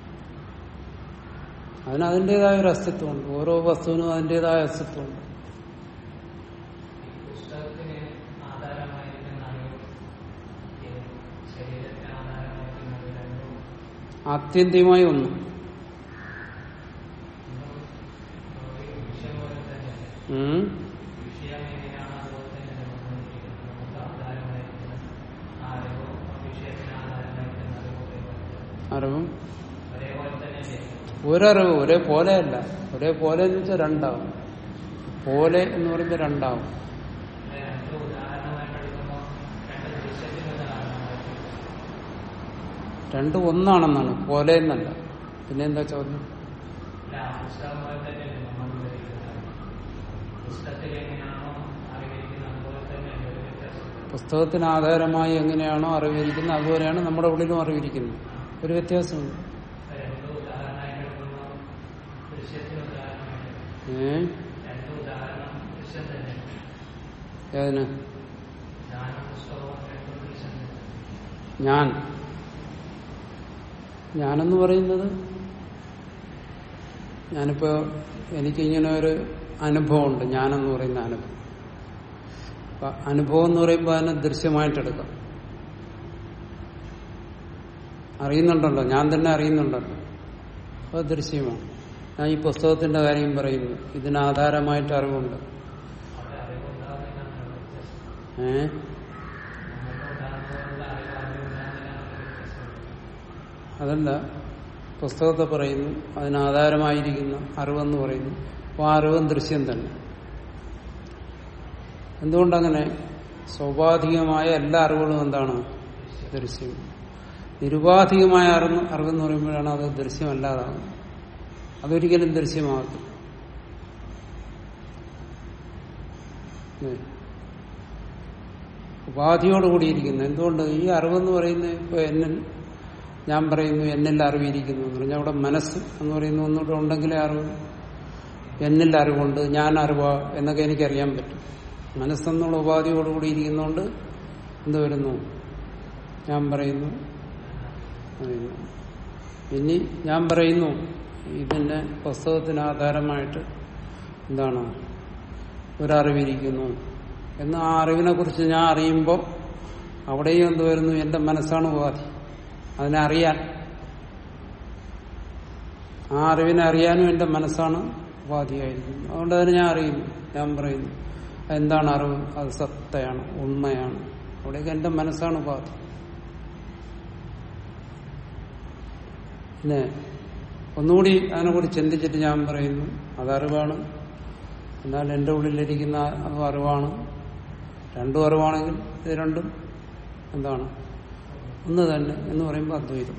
അതിന് അതിൻ്റെതായ ഒരു അസ്തിത്വമുണ്ട് ഓരോ വസ്തുവിനും അതിൻ്റെതായ അസ്തിത്വമുണ്ട് പുസ്തകത്തിന് ആധാരമായിരിക്കുന്ന അറിവും ഈ ശരീരത്തിന് ആധാരമായിരിക്കുന്ന അറിവ് രണ്ടും ആത്യന്തികമായി ഒന്ന് ഒരു വിഷയം പോലെ തന്നെയല്ലേ ഉം. വിഷയം എങ്ങനെയാണ് അതുപോലെ തന്നെ നിലനിർത്തിയിരിക്കുന്നത് നമുക്ക് ആധാരമായിരിക്കുന്ന ആ അറിവും ആ വിഷയത്തിന് ആധാരമായിരിക്കുന്ന അറിവും അറിവും ഒരേപോലെ തന്നെയല്ലേ ഒരറിവ് ഒരേപോലെയല്ല ഒരേപോലെ എന്ന് വെച്ചാൽ രണ്ടാവും പോലെ എന്ന് പറയുമ്പോൾ രണ്ടാവും ഇവിടെ രണ്ട് ഉദാഹരണമായിട്ട് എടുക്കുമ്പോൾ രണ്ട് ദൃശ്യത്തിന് ഉദാഹരണമായിട്ട് രണ്ടും ഒന്നാണെന്നാണ് പോലെ എന്നല്ല പിന്നെ എന്താ ചോദ്യം അല്ല ആ പുസ്തകം പോലെ തന്നെയല്ലേ നമ്മൾ വിവരിക്കുന്നത് പുസ്തകത്തിൽ എങ്ങനെയാണോ അറിവിരിക്കുന്നത് അതുപോലെ തന്നെയല്ലേ ഒരു വ്യത്യാസം പുസ്തകത്തിന് ആധാരമായി എങ്ങനെയാണോ അറിവിരിക്കുന്നത് അതുപോലെയാണ് നമ്മുടെ ഉള്ളിലും അറിവിരിക്കുന്നത് ഒരു വ്യത്യാസമുണ്ട് രണ്ട് ഉദാഹരണമായിട്ട് എടുക്കുമ്പോൾ ദൃശ്യത്തിന് ഉദാഹരണമായിട്ട് ഏ രണ്ട് ഉദാഹരണം ദൃശ്യം തന്നെ ഏതിന് ജ്ഞാന പുസ്തകവും രണ്ടും ദൃശ്യം തന്നെ ഞാൻ ഞാനെന്ന് പറയുന്നത് ഞാനിപ്പോ എനിക്കിങ്ങനെ ഒരു അനുഭവമുണ്ട് ഞാനെന്ന് പറയുന്ന അനുഭവം അപ്പൊ അനുഭവം എന്ന് പറയുമ്പോൾ അതിനെ ദൃശ്യമായിട്ടെടുക്കാം അറിയുന്നുണ്ടല്ലോ ഞാൻ തന്നെ അറിയുന്നുണ്ടല്ലോ അത് ദൃശ്യമാണ് ഞാൻ ഈ പുസ്തകത്തിന്റെ കാര്യം പറയുന്നു ഇതിനാധാരമായിട്ട് അറിവുണ്ട് അവിടെ അറിവുണ്ടാകുന്നതിനാണ് വ്യത്യാസം ഏ നമുക്ക് ഉണ്ടാകുന്നതിനുള്ള അറിവ് അറിവുണ്ടാകുന്നതിനാണ് വ്യത്യാസം അതല്ല പുസ്തകത്തെ പറയുന്നു അതിനാധാരമായിരിക്കുന്ന അറിവെന്ന് പറയുന്നു അപ്പോൾ ആ അറിവും ദൃശ്യം തന്നെ എന്തുകൊണ്ടങ്ങനെ സ്വാഭാവികമായ എല്ലാ അറിവുകളും എന്താണ് ദൃശ്യം നിരുപാധികമായ അറിവ് അറിവെന്ന് പറയുമ്പോഴാണ് അത് ദൃശ്യമല്ലാതാകുന്നത് അതൊരിക്കലും ദൃശ്യമാകത്തില്ല ഉം. ഉപാധിയോടുകൂടിയിരിക്കുന്നു എന്തുകൊണ്ട് ഈ അറിവെന്ന് പറയുന്നത് ഇപ്പൊ എന്നിൽ ഞാൻ പറയുന്നു എന്നിൽ അറിവിയിരിക്കുന്നു എന്ന് പറഞ്ഞാൽ അവിടെ മനസ്സ് എന്ന് പറയുന്ന ഒന്നുകൂടെ ഉണ്ടെങ്കിലേ അറിവ് എന്നിൽ അറിവുണ്ട് ഞാൻ അറിവാ എന്നൊക്കെ എനിക്കറിയാൻ പറ്റും മനസ്സെന്നുള്ള ഉപാധിയോടുകൂടി ഇരിക്കുന്നതുകൊണ്ട് എന്ത് വരുന്നു ഞാൻ പറയുന്നു പറയുന്നു ഇനി ഞാൻ പറയുന്നു ഇതിന്റെ പുസ്തകത്തിന് ആധാരമായിട്ട് എന്താണ് ഒരറിവിരിക്കുന്നു എന്ന് ആ അറിവിനെ കുറിച്ച് ഞാൻ അറിയുമ്പോൾ അവിടെയും എന്ത് വരുന്നു എന്റെ മനസ്സാണ് ഉപാധി അതിനെ അറിയാൻ ആ അറിവിനെ അറിയാനും എന്റെ മനസ്സാണ് ഉപാധിയായിരിക്കുന്നത് അതുകൊണ്ട് അതിനെ ഞാൻ അറിയുന്നു ഞാൻ പറയുന്നു എന്താണ് അറിവ് അത് സത്തയാണ് ഉണ്മയാണ് അവിടെയൊക്കെ എന്റെ മനസ്സാണ് ഉപാധി പിന്നെ ഒന്നുകൂടി അതിനെക്കുറിച്ച് ചിന്തിച്ചിട്ട് ഞാൻ പറയുന്നു അതറിവാണ് എന്നാൽ എന്റെ ഉള്ളിലിരിക്കുന്ന അതും അറിവാണ് രണ്ടും അറിവാണെങ്കിൽ ഇത് രണ്ടും എന്താണ് ഒന്ന് തന്നെ എന്ന് പറയുമ്പോൾ അദ്വൈതം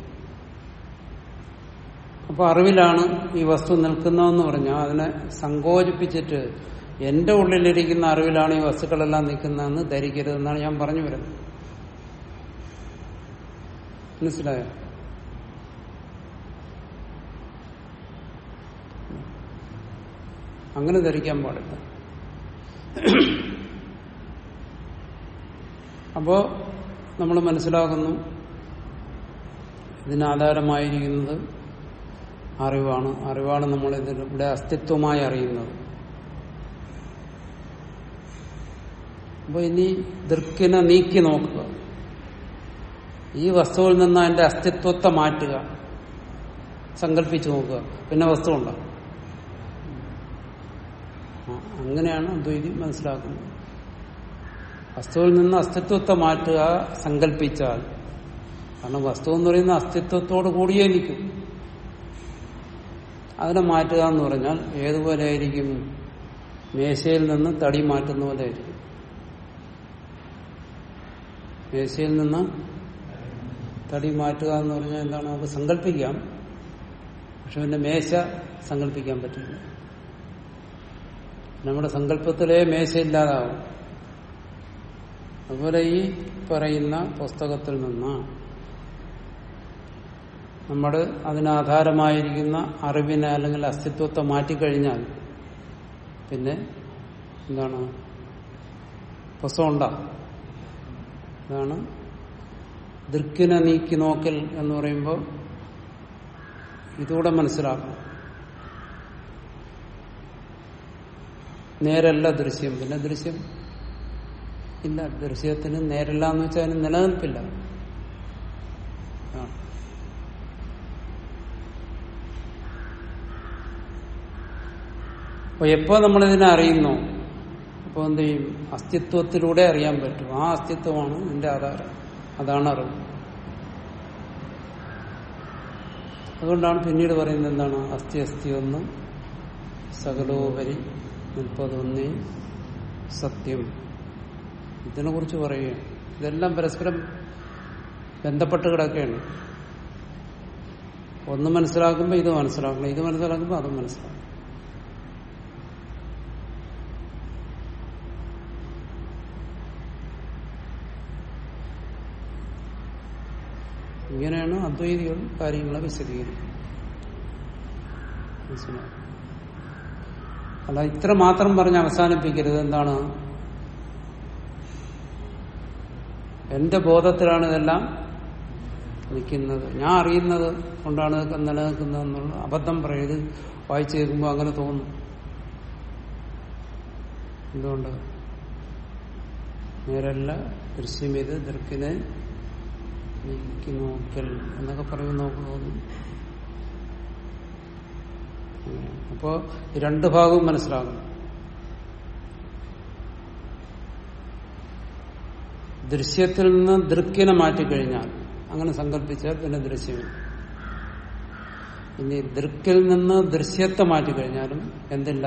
അപ്പൊ അറിവിലാണ് ഈ വസ്തു നിൽക്കുന്നതെന്ന് പറഞ്ഞാൽ അതിനെ സങ്കോചിപ്പിച്ചിട്ട് എന്റെ ഉള്ളിലിരിക്കുന്ന അറിവിലാണ് ഈ വസ്തുക്കളെല്ലാം നിൽക്കുന്നതെന്ന് ധരിക്കരുതെന്നാണ് ഞാൻ പറഞ്ഞു വരുന്നത് മനസ്സിലായോ അങ്ങനെ ധരിക്കാൻ പാടില്ല അപ്പോ നമ്മൾ മനസ്സിലാക്കുന്നു ഇതിനാധാരമായിരിക്കുന്നത് അറിവാണ് അറിവാണ് നമ്മൾ ഇതിലൂടെ അസ്തിത്വമായി അറിയുന്നത് അപ്പൊ ഇനി ദൃക്കിനെ നീക്കി നോക്കുക ഈ വസ്തുവിൽ നിന്ന് അതിന്റെ അസ്തിത്വത്തെ മാറ്റുക സങ്കല്പിച്ചു നോക്കുക പിന്നെ വസ്തു ഉണ്ടാവും ആ, അങ്ങനെയാണ് അദ്വൈതി മനസ്സിലാക്കുന്നത് വസ്തുവിൽ നിന്ന് അസ്തിത്വത്തെ മാറ്റുക സങ്കല്പിച്ചാൽ കാരണം വസ്തു എന്ന് പറയുന്ന അസ്തിത്വത്തോട് കൂടിയേ നിൽക്കും അതിനെ മാറ്റുക എന്ന് പറഞ്ഞാൽ ഏതുപോലെ ആയിരിക്കും മേശയിൽ നിന്ന് തടി മാറ്റുന്ന പോലെ ആയിരിക്കും മേശയിൽ നിന്ന് തടി മാറ്റുക എന്ന് പറഞ്ഞാൽ എന്താണ് നമുക്ക് സങ്കല്പിക്കാം പക്ഷെ പിന്നെ മേശ സങ്കല്പിക്കാൻ പറ്റില്ല നമ്മുടെ സങ്കല്പത്തിലേ മേശയില്ലാതാവും അതുപോലെ ഈ പറയുന്ന പുസ്തകത്തിൽ നിന്ന് നമ്മൾ അതിനാധാരമായിരിക്കുന്ന അറിവിനെ അല്ലെങ്കിൽ അസ്തിത്വത്തെ മാറ്റിക്കഴിഞ്ഞാൽ പിന്നെ എന്താണ് പുസ്തകം ഉണ്ടാകും അതാണ് ദൃക്കിനെ നീക്കി നോക്കൽ എന്ന് പറയുമ്പോൾ ഇതുകൂടെ മനസ്സിലാക്കണം നേരല്ല ദൃശ്യം പിന്നെ ദൃശ്യം ഇല്ല ദൃശ്യത്തിന് നേരല്ല എന്ന് വെച്ചാൽ അതിന് നിലനിൽപ്പില്ല ആ. അപ്പൊ എപ്പോ നമ്മളിതിനെ അറിയുന്നു അപ്പോൾ എന്ത് ചെയ്യും അസ്തിത്വത്തിലൂടെ അറിയാൻ പറ്റും ആ അസ്തിത്വമാണ് ഇതിന്റെ ആധാരം അതാണ് അറിവ് അതുകൊണ്ടാണ് പിന്നീട് പറയുന്നത് എന്താണ് അസ്ഥി അസ്ഥി ഒന്ന് സകലോപരി മുപ്പതൊന്നേ സത്യം ഇതിനെ കുറിച്ച് പറയുകയാണ് ഇതെല്ലാം പരസ്പരം ബന്ധപ്പെട്ട് കിടക്കുകയാണ് ഒന്ന് മനസ്സിലാക്കുമ്പോൾ ഇത് മനസ്സിലാക്കണം ഇത് മനസ്സിലാക്കുമ്പോൾ അതും മനസ്സിലാക്കണം ഇങ്ങനെയാണ് അദ്വൈതികൾ കാര്യങ്ങളെ വിശദീകരിക്കുന്നത് മനസ്സിലായോ? അല്ല ഇത്ര മാത്രം പറഞ്ഞ് അവസാനിപ്പിക്കരുത് എന്താണ് എന്റെ ബോധത്തിലാണ് ഇതെല്ലാം നിൽക്കുന്നത് ഞാൻ അറിയുന്നത് കൊണ്ടാണ് ഇതൊക്കെ നിലനിൽക്കുന്നതെന്നുള്ള അബദ്ധം പറയത് വായിച്ചു കേൾക്കുമ്പോൾ അങ്ങനെ തോന്നും എന്തുകൊണ്ട് നേരല്ല ദൃശ്യമേത് ദൃക്കിനെ നീക്കി നോക്കൽ എന്നൊക്കെ പറയുമ്പോൾ നോക്ക് തോന്നും അങ്ങനെയാണ്. അപ്പോ ഈ രണ്ട് ഭാഗവും മനസ്സിലാകണം ദൃശ്യത്തിൽ നിന്ന് ദൃക്കിനെ മാറ്റിക്കഴിഞ്ഞാൽ അങ്ങനെ സങ്കല്പിച്ചാൽ പിന്നെ ദൃശ്യമില്ല ഇനി ദൃക്കിൽ നിന്ന് ദൃശ്യത്തെ മാറ്റിക്കഴിഞ്ഞാലും എന്തില്ല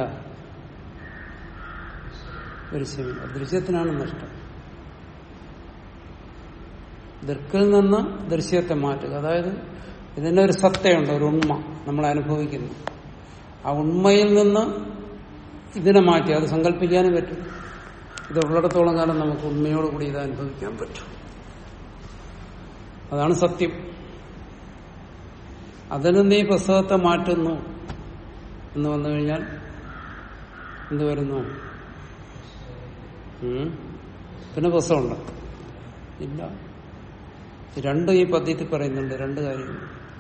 ദൃശ്യമില്ല ദൃശ്യത്തിനാണ് നഷ്ടം ദൃക്കിൽ നിന്ന് ദൃശ്യത്തെ മാറ്റുക അതായത് ഇതിനൊരു സത്തയുണ്ട് ഒരു ഉണ്മ നമ്മൾ അനുഭവിക്കുന്നു ആ ഉണ്മയിൽ നിന്ന് ഇതിനെ മാറ്റി അത് സങ്കല്പിക്കാനും പറ്റും ഇത് ഉള്ളിടത്തോളം കാലം നമുക്ക് ഉണ്മയോടുകൂടി ഇത് അനുഭവിക്കാൻ പറ്റും അതാണ് സത്യം അതിൽ നിന്ന് ഈ പുസ്തകത്തെ മാറ്റുന്നു എന്ന് വന്നു കഴിഞ്ഞാൽ എന്ത് വരുന്നു ഉം? പിന്നെ പുസ്തകമുണ്ടോ ഇല്ല രണ്ടും ഈ പദ്യത്തിൽ പറയുന്നുണ്ട് രണ്ട് കാര്യങ്ങൾ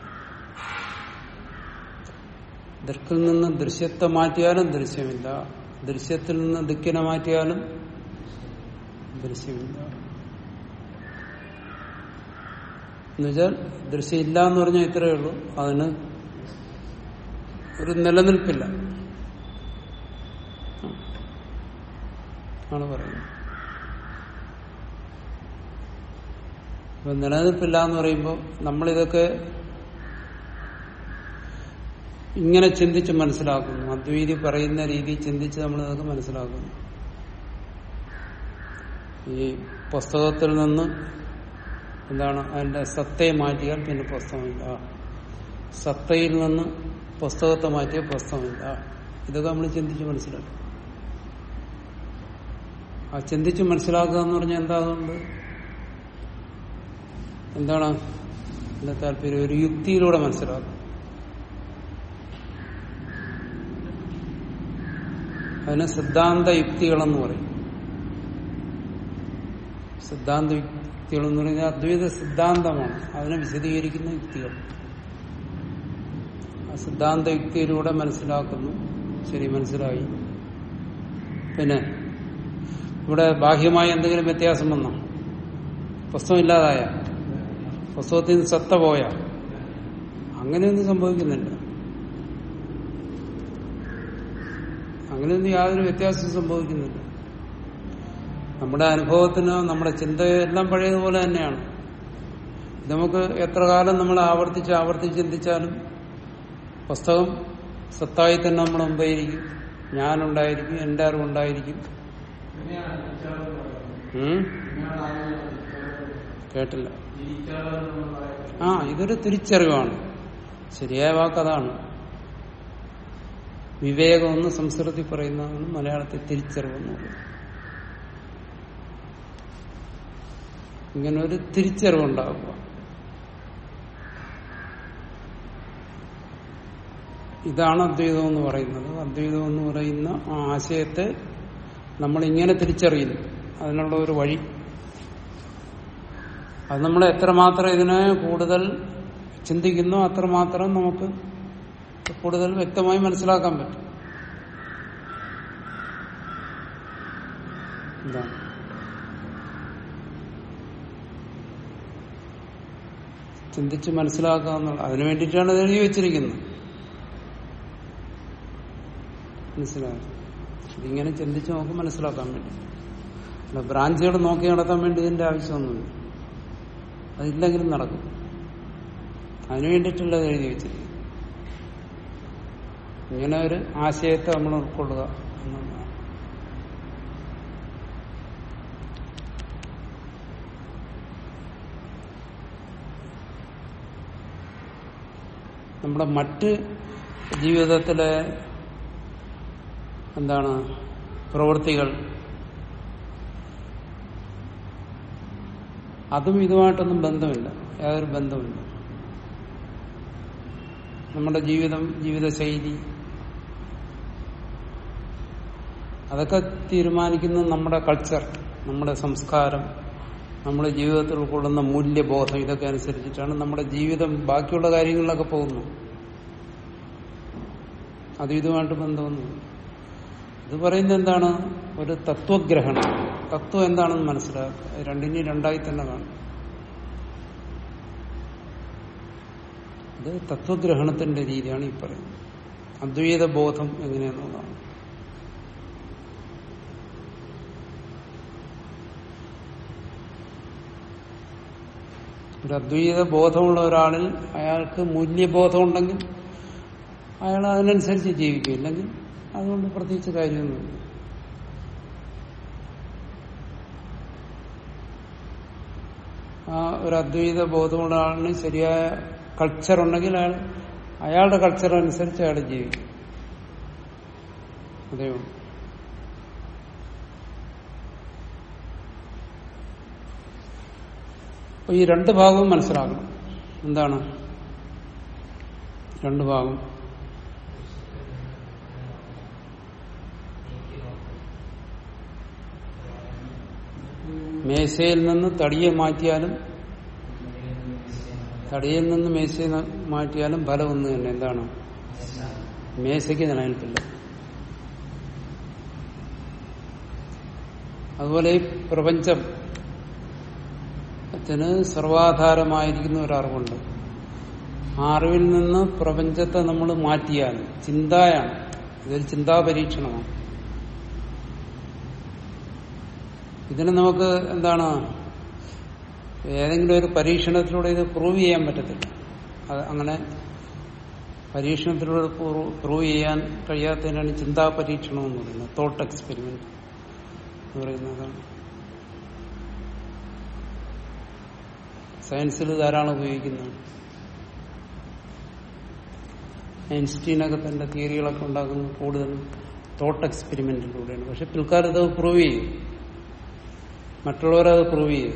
ദൃക്കിൽ നിന്ന് ദൃശ്യത്തെ മാറ്റിയാലും ദൃശ്യമില്ല ദൃശ്യത്തിൽ നിന്ന് ദിക്കിനെ മാറ്റിയാലും ദൃശ്യമില്ല എന്നുവെച്ചാൽ ദൃശ്യമില്ല എന്ന് പറഞ്ഞാൽ ഇത്രയേ ഉള്ളൂ അതിന് ഒരു നിലനിൽപ്പില്ല ആണ് പറയുന്നത് അപ്പൊ നിലനിൽപ്പില്ല എന്ന് പറയുമ്പോൾ നമ്മളിതൊക്കെ ഇങ്ങനെ ചിന്തിച്ച് മനസ്സിലാക്കുന്നു അദ്വൈതി പറയുന്ന രീതി ചിന്തിച്ച് നമ്മൾ ഇതൊക്കെ മനസ്സിലാക്കുന്നു ഈ പുസ്തകത്തിൽ നിന്ന് എന്താണ് അതിന്റെ സത്തയെ മാറ്റിയാൽ പിന്നെ പുസ്തകമില്ല സത്തയിൽ നിന്ന് പുസ്തകത്തെ മാറ്റിയ പുസ്തകമില്ല ഇതൊക്കെ നമ്മൾ ചിന്തിച്ച് മനസ്സിലാക്കും ആ ചിന്തിച്ച് മനസ്സിലാക്കുക എന്ന് പറഞ്ഞാൽ എന്താ അതുകൊണ്ട് എന്താണ് എന്റെ താല്പര്യം ഒരു യുക്തിയിലൂടെ മനസ്സിലാക്കും അതിന് സിദ്ധാന്ത യുക്തികളെന്ന് പറയും സിദ്ധാന്ത യുക്തികൾ എന്ന് പറഞ്ഞാൽ അദ്വൈത സിദ്ധാന്തമാണ് അതിനെ വിശദീകരിക്കുന്ന യുക്തികൾ ആ സിദ്ധാന്ത യുക്തിയിലൂടെ മനസ്സിലാക്കുന്നു ശരി മനസ്സിലായി പിന്നെ ഇവിടെ ബാഹ്യമായ എന്തെങ്കിലും വ്യത്യാസം വന്നോ പുസ്തകം ഇല്ലാതായ പുസ്തകത്തിൽ നിന്ന് സത്ത പോയ അങ്ങനെയൊന്നും സംഭവിക്കുന്നില്ല അങ്ങനെയൊന്നും യാതൊരു വ്യത്യാസവും സംഭവിക്കുന്നില്ല നമ്മുടെ അനുഭവത്തിന് നമ്മുടെ ചിന്തയെല്ലാം പഴയതുപോലെ തന്നെയാണ് ഇത് നമുക്ക് എത്ര കാലം നമ്മൾ ആവർത്തിച്ച് ആവർത്തിച്ച് ചിന്തിച്ചാലും പുസ്തകം സത്തായി തന്നെ നമ്മുടെ മുമ്പായിരിക്കും ഞാനുണ്ടായിരിക്കും എന്റെ അറിവുണ്ടായിരിക്കും ഉം? കേട്ടില്ല ആ ഇതൊരു തിരിച്ചറിവാണ് ശരിയായ വാക്കതാണ് വിവേകം എന്ന് സംസ്കൃതത്തിൽ പറയുന്നതാണ് മലയാളത്തിൽ തിരിച്ചറിവെന്ന് പറയുന്നത് ഇങ്ങനെ ഒരു തിരിച്ചറിവുണ്ടാകുക ഇതാണ് അദ്വൈതം എന്ന് പറയുന്നത് അദ്വൈതം എന്ന് പറയുന്ന ആ ആശയത്തെ നമ്മൾ ഇങ്ങനെ തിരിച്ചറിയുന്നു അതിനുള്ള ഒരു വഴി അത് നമ്മൾ എത്രമാത്രം ഇതിനെ കൂടുതൽ ചിന്തിക്കുന്നോ അത്രമാത്രം നമുക്ക് കൂടുതൽ വ്യക്തമായി മനസ്സിലാക്കാൻ പറ്റും എന്താണ് ചിന്തിച്ച് മനസ്സിലാക്കുക എന്നുള്ള അതിനു വേണ്ടിയിട്ടാണ് ഇത് എഴുതി വെച്ചിരിക്കുന്നത് മനസ്സിലായോ ഇതിങ്ങനെ ചിന്തിച്ച് നമുക്ക് മനസ്സിലാക്കാൻ വേണ്ടി അല്ല ബ്രാഞ്ചുകൾ നോക്കി നടത്താൻ വേണ്ടി ഇതിന്റെ ആവശ്യമൊന്നുമില്ല അതില്ലെങ്കിലും നടക്കും അതിനു വേണ്ടിയിട്ടുള്ള എഴുതി വെച്ചിരിക്കുന്നത് ഇങ്ങനെ ഒരു ആശയത്തെ നമ്മൾ ഉൾക്കൊള്ളുക എന്നുള്ളതാണ് നമ്മുടെ മറ്റ് ജീവിതത്തിലെ എന്താണ് പ്രവൃത്തികൾ അതും ഇതുമായിട്ടൊന്നും ബന്ധമില്ല യാതൊരു ബന്ധമില്ല നമ്മുടെ ജീവിതം ജീവിതശൈലി അതൊക്കെ തീരുമാനിക്കുന്നത് നമ്മുടെ കൾച്ചർ നമ്മുടെ സംസ്കാരം നമ്മുടെ ജീവിതത്തിൽ ഉൾക്കൊള്ളുന്ന മൂല്യബോധം ഇതൊക്കെ അനുസരിച്ചിട്ടാണ് നമ്മുടെ ജീവിതം ബാക്കിയുള്ള കാര്യങ്ങളിലൊക്കെ പോകുന്നത് അതും ഇതുമായിട്ട് ബന്ധമൊന്നുമില്ല ഇത് പറയുന്നത് എന്താണ് ഒരു തത്വഗ്രഹണം തത്വം എന്താണെന്ന് മനസ്സിലാക്കുക രണ്ടിനെയും രണ്ടായി തന്നെ കാണും ഇത് തത്വഗ്രഹണത്തിന്റെ രീതിയാണ് ഈ പറയുന്നത് അദ്വൈത ബോധം എങ്ങനെയാണെന്നുള്ളതാണ് ഒരു അദ്വൈത ബോധമുള്ള ഒരാളിൽ അയാൾക്ക് മൂല്യബോധം ഉണ്ടെങ്കിൽ അയാൾ അതിനനുസരിച്ച് ജീവിക്കും ഇല്ലെങ്കിൽ അതുകൊണ്ട് പ്രത്യേകിച്ച് കാര്യമൊന്നുമില്ല ആ ഒരു അദ്വൈത ബോധമുള്ള ആളിന് ശരിയായ കൾച്ചർ ഉണ്ടെങ്കിൽ അയാൾ അയാളുടെ കൾച്ചർ അനുസരിച്ച് അയാൾ ജീവിക്കും അതേ ഉള്ളൂ അപ്പൊ ഈ രണ്ട് ഭാഗവും മനസ്സിലാക്കണം എന്താണ് രണ്ട് ഭാഗം മേശയിൽ നിന്ന് തടിയെ മാറ്റിയാലും തടിയിൽ നിന്ന് മേശയെ ന- മാറ്റിയാലും ഫലം ഒന്ന് തന്നെ എന്താണ് മേശയ്ക്ക് നിലനിൽപ്പില്ല അതുപോലെ ഈ പ്രപഞ്ചം ത്തിന് സർവാധാരമായിരിക്കുന്ന ഒരറിവുണ്ട് ആ അറിവിൽ നിന്ന് പ്രപഞ്ചത്തെ നമ്മൾ മാറ്റിയാൽ ചിന്തയാണ് ഇതൊരു ചിന്താപരീക്ഷണമാണ് ഇതിന് നമുക്ക് എന്താണ് ഏതെങ്കിലും ഒരു പരീക്ഷണത്തിലൂടെ ഇത് പ്രൂവ് ചെയ്യാൻ പറ്റത്തില്ല അത് അങ്ങനെ പരീക്ഷണത്തിലൂടെ പ്രൂവ് ചെയ്യാൻ കഴിയാത്തതിനാണ് ചിന്താ പരീക്ഷണം എന്ന് പറയുന്നത് തോട്ട് എക്സ്പെരിമെന്റ് എന്ന് പറയുന്നതാണ് സയൻസിൽ ധാരാളം ഉപയോഗിക്കുന്നതാണ് ഐൻസ്റ്റീനൊക്കെ തന്റെ തിയറികളൊക്കെ ഉണ്ടാക്കുന്നത് കൂടുതലും തോട്ട് എക്സ്പെരിമെന്റിലൂടെയാണ് പക്ഷെ പിൽക്കാലത്ത് അത് പ്രൂവ് ചെയ്യും മറ്റുള്ളവരത് പ്രൂവ് ചെയ്യും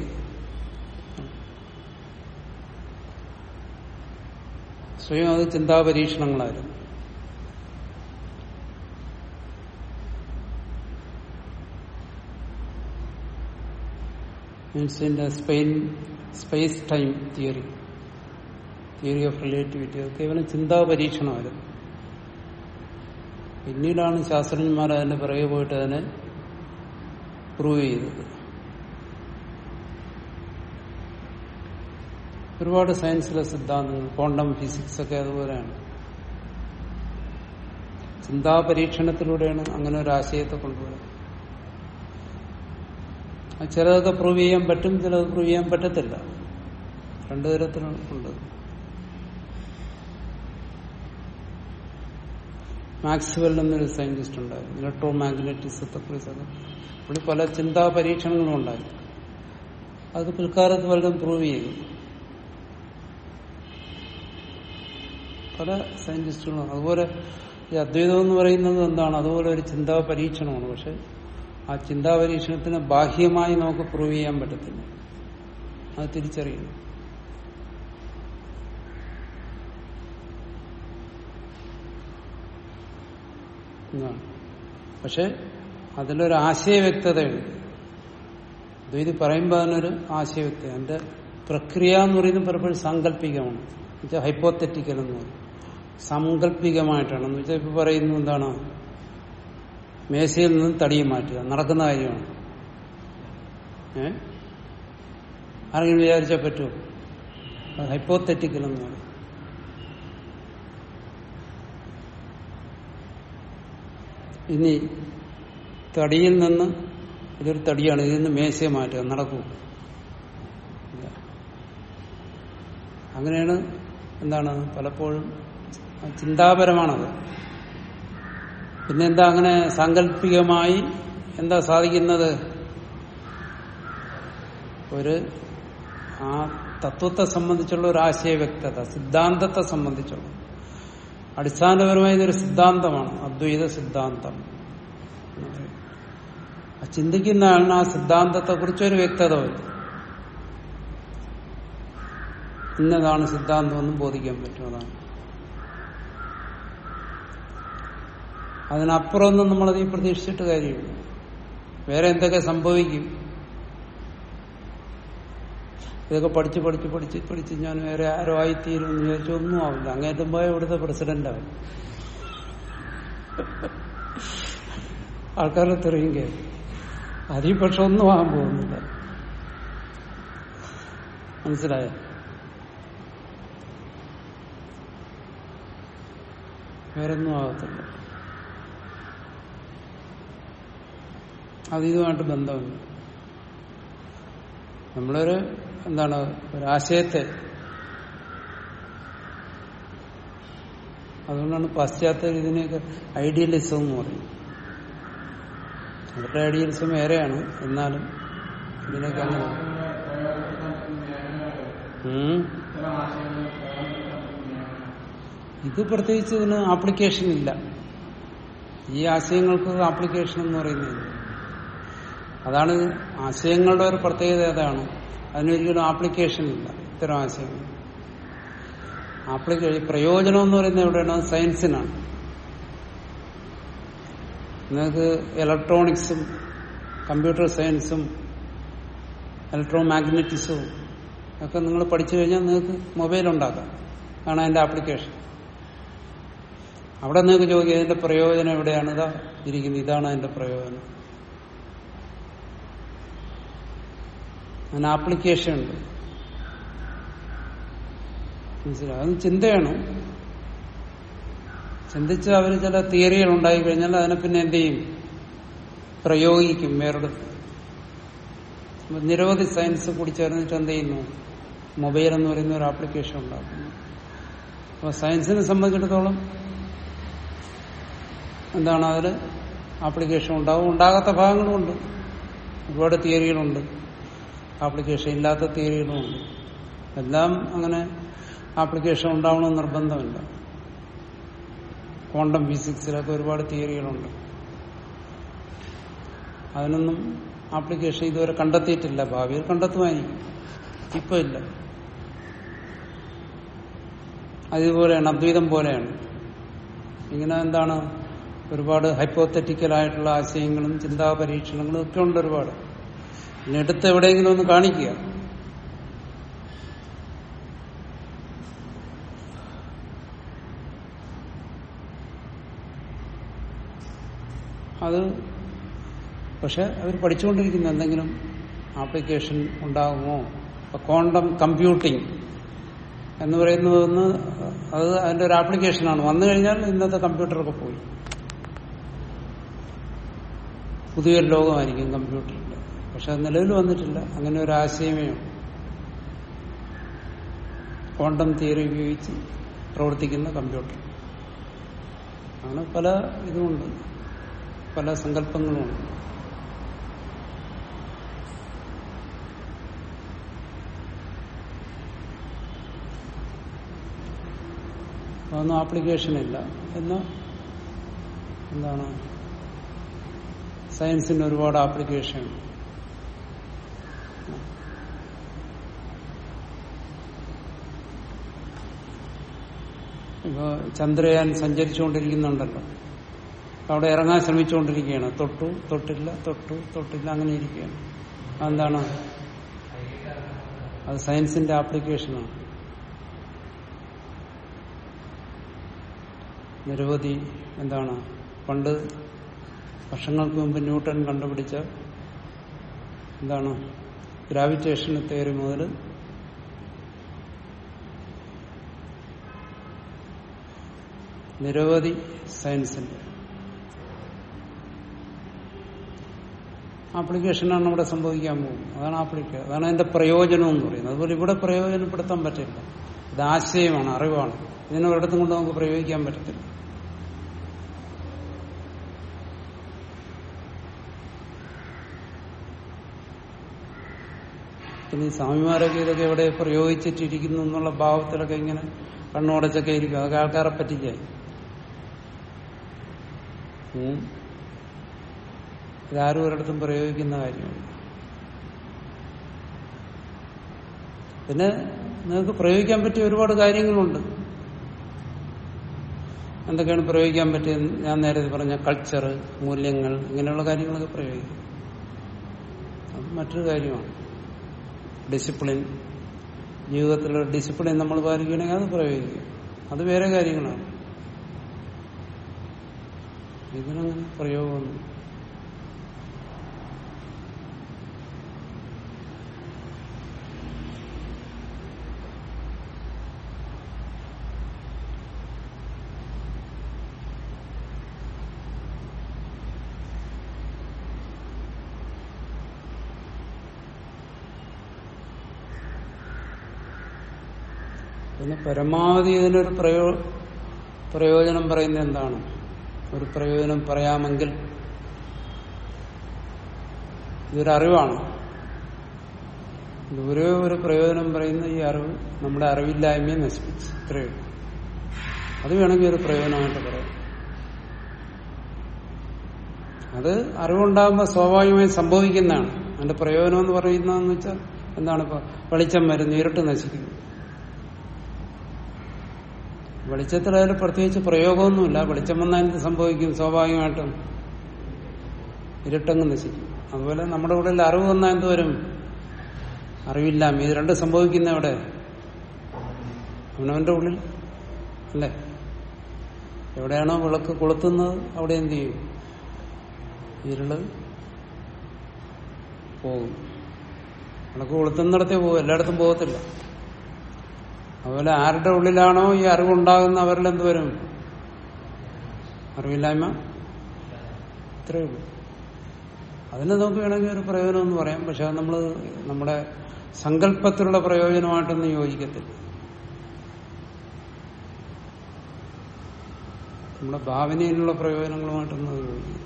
സ്വയം അത് ചിന്താപരീക്ഷണങ്ങളായിരുന്നു ഐൻസ്റ്റീന്റെ Spain space time theory theory of relativity അത് കേവലം ചിന്താ പരീക്ഷണമായിരുന്നു പിന്നീടാണ് ശാസ്ത്രജ്ഞന്മാർ അതിന്റെ പിറകെ പോയിട്ട് അതിനെ പ്രൂവ് ചെയ്തത് ഒരുപാട് സയൻസിലെ സിദ്ധാന്തങ്ങൾ ക്വാണ്ടം ഫിസിക്സ് ഒക്കെ അതുപോലെയാണ് ചിന്താ പരീക്ഷണത്തിലൂടെയാണ് അങ്ങനെ ഒരു ആശയത്തെ കൊണ്ടുവരുന്നത് അത് ചിലതൊക്കെ പ്രൂവ് ചെയ്യാൻ പറ്റും ചിലത് പ്രൂവ് ചെയ്യാൻ പറ്റത്തില്ല രണ്ടു തരത്തിലുണ്ട് മാക്സ്വെൽ എന്നൊരു സയന്റിസ്റ്റ് ഉണ്ടായിരുന്നു ഇലക്ട്രോ മാഗ്നറ്റിസത്തെ കുറിച്ചൊക്കെ പുള്ളി പല ചിന്താ പരീക്ഷണങ്ങളും ഉണ്ടായി അത് പിൽക്കാലത്ത് പലതും പ്രൂവ് ചെയ്തു പല സയന്റിസ്റ്റുകളും അതുപോലെ ഈ അദ്വൈതം എന്ന് പറയുന്നത് എന്താണ് അതുപോലെ ഒരു ചിന്താ പരീക്ഷണമാണ് പക്ഷെ ആ ചിന്താ പരീക്ഷണത്തിന് ബാഹ്യമായി നമുക്ക് പ്രൂവ് ചെയ്യാൻ പറ്റത്തില്ല അത് തിരിച്ചറിയണം എന്നാണ് പക്ഷെ അതിലൊരു ആശയവ്യക്തതയുണ്ട് ദ്വൈതി പറയുമ്പോൾ അതിനൊരു ആശയവ്യക്തത അതിന്റെ പ്രക്രിയ എന്ന് പറയുന്നത് പലപ്പോഴും സാങ്കല്പികമാണ് എന്നുവെച്ചാൽ ഹൈപ്പോത്തറ്റിക്കൽ എന്ന് പറയും സാങ്കല്പികമായിട്ടാണ് എന്ന് വെച്ചാൽ ഇപ്പൊ പറയുന്നത് എന്താണ് മേശയിൽ നിന്ന് തടിയെ മാറ്റുക നടക്കുന്ന കാര്യമാണ് ഏ ആരെങ്കിലും വിചാരിച്ചാൽ പറ്റുമോ അത് ഹൈപ്പോത്തറ്റിക്കൽ എന്ന് പറയും ഇനി തടിയിൽ നിന്ന് ഇതൊരു തടിയാണ് ഇതിൽ നിന്ന് മേശയെ മാറ്റുക നടക്കൂ ഇല്ല. അങ്ങനെയാണ് എന്താണ് പലപ്പോഴും ചിന്താപരമാണത് പിന്നെന്താ അങ്ങനെ സാങ്കല്പികമായി എന്താ സാധിക്കുന്നത് ഒരു ആ തത്വത്തെ സംബന്ധിച്ചുള്ള ഒരു ആശയവ്യക്തത സിദ്ധാന്തത്തെ സംബന്ധിച്ചുള്ള അടിസ്ഥാനപരമായി ഇതൊരു സിദ്ധാന്തമാണ് അദ്വൈത സിദ്ധാന്തം ആ ചിന്തിക്കുന്ന ആളിന് ആ സിദ്ധാന്തത്തെ കുറിച്ചൊരു വ്യക്തത വരും ഇന്നതാണ് സിദ്ധാന്തമെന്നും ബോധിക്കാൻ പറ്റും അതാണ് അതിനപ്പുറമൊന്നും നമ്മളത് ഈ പ്രതീക്ഷിച്ചിട്ട് കാര്യമില്ല വേറെ എന്തൊക്കെ സംഭവിക്കും ഇതൊക്കെ പഠിച്ച് പഠിച്ച് പഠിച്ച് പഠിച്ച് ഞാൻ വേറെ ആരോ ആയിത്തീരും എന്ന് വിചാരിച്ചു ഒന്നും ആവില്ല അങ്ങേറ്റം പോയ ഇവിടുത്തെ പ്രസിഡന്റ് ആവും ആൾക്കാരുടെ തെറിയും കയറി അതിൽ പക്ഷെ ഒന്നും ആകാൻ പോകുന്നില്ല മനസ്സിലായോ വേറൊന്നും ആകത്തില്ല അത് ഇതുമായിട്ട് ബന്ധമില്ല നമ്മളൊരു എന്താണ് ഒരാശയത്തെ അതുകൊണ്ടാണ് പാശ്ചാത്യർ ഇതിനെയൊക്കെ ഐഡിയലിസം എന്ന് പറയുന്നത് അവരുടെ ഐഡിയലിസം വേറെയാണ് എന്നാലും ഇതിനൊക്കെ അങ്ങനെ ഉം. ഇത്തരം ആശയങ്ങൾ പ്രയോജനപ്പെടുത്താൻ പറ്റുന്നതാണ്. ഇത് പ്രത്യേകിച്ച് ഇതിന് ആപ്ലിക്കേഷൻ ഇല്ല ഈ ആശയങ്ങൾക്ക് ആപ്ലിക്കേഷൻ എന്ന് പറയുന്നത് അതാണ് ആശയങ്ങളുടെ ഒരു പ്രത്യേകത അതാണ് അതിനൊരിക്കലും ആപ്ലിക്കേഷൻ ഇല്ല ഇത്തരം ആശയങ്ങൾ ആപ്ലിക്കേ പ്രയോജനം എന്ന് പറയുന്നത് എവിടെയാണ് അത് സയൻസിനാണ് നിങ്ങൾക്ക് ഇലക്ട്രോണിക്സും കമ്പ്യൂട്ടർ സയൻസും ഇലക്ട്രോ മാഗ്നറ്റിസവും ഒക്കെ നിങ്ങൾ പഠിച്ചു കഴിഞ്ഞാൽ നിങ്ങൾക്ക് മൊബൈൽ ഉണ്ടാക്കാം ആണ് അതിന്റെ ആപ്ലിക്കേഷൻ അവിടെ നിങ്ങൾക്ക് ചോദിക്കുക ഇതിന്റെ പ്രയോജനം എവിടെയാണ് ഇതാ ഇരിക്കുന്നത് ഇതാണ് അതിന്റെ പ്രയോജനം അതിന് ആപ്ലിക്കേഷൻ ഉണ്ട് മനസ്സിലായി അത് ചിന്തയാണ് ചിന്തിച്ച് അവർ ചില തിയറികൾ ഉണ്ടായി കഴിഞ്ഞാൽ അതിനെ പിന്നെ എന്ത് ചെയ്യും പ്രയോഗിക്കും വേറൊരിടത്ത് അപ്പൊ നിരവധി സയൻസ് കൂടി ചേർന്നിട്ട് എന്ത് ചെയ്യുന്നു മൊബൈൽ എന്ന് പറയുന്ന ഒരു ആപ്ലിക്കേഷൻ ഉണ്ടാക്കുന്നു അപ്പൊ സയൻസിനെ സംബന്ധിച്ചിടത്തോളം എന്താണ് അതിൽ ആപ്ലിക്കേഷൻ ഉണ്ടാവും ഉണ്ടാകാത്ത ഭാഗങ്ങളുമുണ്ട് ഒരുപാട് തിയറികളുണ്ട് ആപ്ലിക്കേഷൻ ഇല്ലാത്ത തിയറികളുമുണ്ട് എല്ലാം അങ്ങനെ ആപ്ലിക്കേഷൻ ഉണ്ടാവണമെന്ന് നിർബന്ധമില്ല ക്വാണ്ടം ഫിസിക്സിലൊക്കെ ഒരുപാട് തിയറികളുണ്ട് അതിനൊന്നും ആപ്ലിക്കേഷൻ ഇതുവരെ കണ്ടെത്തിയിട്ടില്ല ഭാവിയിൽ കണ്ടെത്തുമായിരിക്കും ഇപ്പൊ ഇല്ല അതുപോലെയാണ് അദ്വൈതം പോലെയാണ് ഇങ്ങനെ എന്താണ് ഒരുപാട് ഹൈപ്പോത്തറ്റിക്കലായിട്ടുള്ള ആശയങ്ങളും ചിന്താ പരീക്ഷണങ്ങളും ഒക്കെ ഉണ്ട് ഒരുപാട് പിന്നെ എടുത്ത് എവിടെയെങ്കിലും ഒന്ന് കാണിക്കുക അത് പക്ഷെ അവർ പഠിച്ചുകൊണ്ടിരിക്കുന്ന എന്തെങ്കിലും ആപ്ലിക്കേഷൻ ഉണ്ടാകുമോ ഇപ്പൊ ക്വാണ്ടം കമ്പ്യൂട്ടിംഗ് എന്ന് പറയുന്നത് ഒന്ന് അത് അതിന്റെ ഒരു ആപ്ലിക്കേഷനാണ് വന്നു കഴിഞ്ഞാൽ ഇന്നത്തെ കമ്പ്യൂട്ടറൊക്കെ പോയി പുതിയൊരു ലോകമായിരിക്കും കമ്പ്യൂട്ടറിന്റെ പക്ഷെ അത് നിലവിൽ വന്നിട്ടില്ല അങ്ങനെ ഒരു ആശയമേ ഉള്ളൂ ക്വാണ്ടം തിയറി ഉപയോഗിച്ച് പ്രവർത്തിക്കുന്ന കമ്പ്യൂട്ടർ അങ്ങനെ പല ഇതുമുണ്ട് പല സങ്കല്പങ്ങളുമുണ്ട് അതൊന്നും ആപ്ലിക്കേഷൻ ഇല്ല എന്നാൽ എന്താണ് സയൻസിന് ഒരുപാട് ആപ്ലിക്കേഷൻ ഉണ്ട് ഇപ്പൊ ചന്ദ്രയാൻ സഞ്ചരിച്ചുകൊണ്ടിരിക്കുന്നുണ്ടല്ലോ അവിടെ ഇറങ്ങാൻ ശ്രമിച്ചുകൊണ്ടിരിക്കുകയാണ് തൊട്ടു തൊട്ടില്ല തൊട്ടു തൊട്ടില്ല അങ്ങനെ ഇരിക്കുകയാണ് അതെന്താണ് അത് സയൻസിന്റെ ആപ്ലിക്കേഷനാണ് നിരവധി എന്താണ് പണ്ട് വർഷങ്ങൾക്ക് മുമ്പ് ന്യൂട്ടൺ കണ്ടുപിടിച്ച എന്താണ് ഗ്രാവിറ്റേഷൻ തിയറി മുതൽ നിരവധി സയൻസിന്റെ ആപ്ലിക്കേഷനാണ് ഇവിടെ സംഭവിക്കാൻ പോകുന്നത് അതാണ് ആപ്ലിക്കേഷൻ അതാണ് അതിന്റെ പ്രയോജനം എന്ന് പറയുന്നത് അതുപോലെ ഇവിടെ പ്രയോജനപ്പെടുത്താൻ പറ്റില്ല ഇത് ആശയമാണ് അറിവാണ് ഇതിനെ ഒരിടത്തും കൊണ്ട് നമുക്ക് പ്രയോഗിക്കാൻ പറ്റത്തില്ല പിന്നെ ഈ സ്വാമിമാരൊക്കെ ഇതൊക്കെ എവിടെ പ്രയോഗിച്ചിട്ടിരിക്കുന്നു എന്നുള്ള ഭാവത്തിലൊക്കെ ഇങ്ങനെ കണ്ണുടച്ചൊക്കെ ഇരിക്കും അതൊക്കെ ആൾക്കാരെ പറ്റിക്കായി ഉം. ഇതാരും ഒരിടത്തും പ്രയോഗിക്കുന്ന കാര്യമാണ് പിന്നെ നിങ്ങൾക്ക് പ്രയോഗിക്കാൻ പറ്റിയ ഒരുപാട് കാര്യങ്ങളുണ്ട് എന്തൊക്കെയാണ് പ്രയോഗിക്കാൻ പറ്റിയത് ഞാൻ നേരത്തെ പറഞ്ഞ കൾച്ചർ മൂല്യങ്ങൾ ഇങ്ങനെയുള്ള കാര്യങ്ങളൊക്കെ പ്രയോഗിക്കും അത് മറ്റൊരു കാര്യമാണ് ഡിസിപ്ലിൻ ജീവിതത്തിലുള്ള ഡിസിപ്ലിൻ നമ്മൾ പാലിക്കുകയാണെങ്കിൽ അത് പ്രയോഗിക്കും അത് വേറെ കാര്യങ്ങളാണ് ഇതിനങ്ങനെ പ്രയോഗമൊന്നും പിന്നെ പരമാവധി ഇതിനൊരു പ്രയോ പ്രയോജനം പറയുന്നത് എന്താണ് ഒരു പ്രയോജനം പറയാമെങ്കിൽ ഇതൊരു അറിവാണ് ദൂരെ ഒരു പ്രയോജനം പറയുന്ന ഈ അറിവ് നമ്മുടെ അറിവില്ലായ്മയെ നശിപ്പിച്ചു ഇത്രയേ ഉള്ളൂ അത് വേണമെങ്കിൽ ഒരു പ്രയോജനമായിട്ട് പറയാം അത് അറിവുണ്ടാകുമ്പോൾ സ്വാഭാവികമായി സംഭവിക്കുന്നതാണ് അതിന്റെ പ്രയോജനം എന്ന് പറയുന്നതെന്ന് വെച്ചാൽ എന്താണ് ഇപ്പൊ വെളിച്ചം വരുന്നു ഇരുട്ട് നശിക്കുന്നു വെളിച്ചത്തിൽ അതിൽ പ്രത്യേകിച്ച് പ്രയോഗമൊന്നുമില്ല വെളിച്ചം വന്നാൽ എന്ത് സംഭവിക്കും സ്വാഭാവികമായിട്ടും ഇരുട്ടങ്ങ് നശിക്കും അതുപോലെ നമ്മുടെ ഉള്ളിൽ അറിവ് വന്നാൽ എന്ത് വരും അറിവില്ലായ്മ ഇത് രണ്ട് സംഭവിക്കുന്ന എവിടെ അവനവന്റെ ഉള്ളിൽ അല്ലേ എവിടെയാണോ വിളക്ക് കൊളുത്തുന്നത് അവിടെ എന്ത് ചെയ്യും ഇരുള് പോകും വിളക്ക് കൊളുത്തുന്നിടത്തേ പോകും എല്ലായിടത്തും പോകത്തില്ല അതുപോലെ ആരുടെ ഉള്ളിലാണോ ഈ അറിവുണ്ടാകുന്ന അവരിൽ എന്ത് വരും അറിവില്ലായ്മ ഇത്രയേ ഉള്ളൂ അതിന് നമുക്ക് വേണമെങ്കിൽ ഒരു പ്രയോജനം എന്ന് പറയാം പക്ഷെ അത് നമ്മൾ നമ്മുടെ സങ്കല്പത്തിലുള്ള പ്രയോജനമായിട്ടൊന്നും യോജിക്കത്തില്ല നമ്മുടെ ഭാവനയിലുള്ള പ്രയോജനങ്ങളുമായിട്ടൊന്നും അത് യോജിക്കത്തില്ല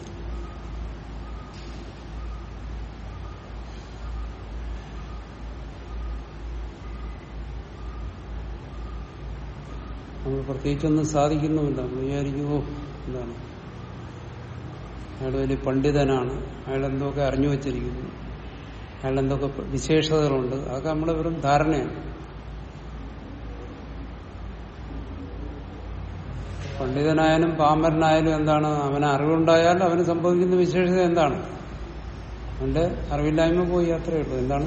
നമ്മൾ പ്രത്യേകിച്ചൊന്നും സാധിക്കുന്നുമില്ല നമ്മൾ വിചാരിക്കുമോ എന്താണ് അയാൾ വലിയ പണ്ഡിതനാണ് അയാൾ എന്തൊക്കെ അറിഞ്ഞു വച്ചിരിക്കുന്നു അയാൾ എന്തൊക്കെ വിശേഷതകളുണ്ട് അതൊക്കെ നമ്മുടെ വെറും ധാരണയാണ് പണ്ഡിതനായാലും പാമരനായാലും എന്താണ് അവന് അറിവുണ്ടായാൽ അവന് സംഭവിക്കുന്ന വിശേഷത എന്താണ് അവന്റെ അറിവില്ലായ്മ പോയി അത്രയേ ഉള്ളൂ എന്താണ്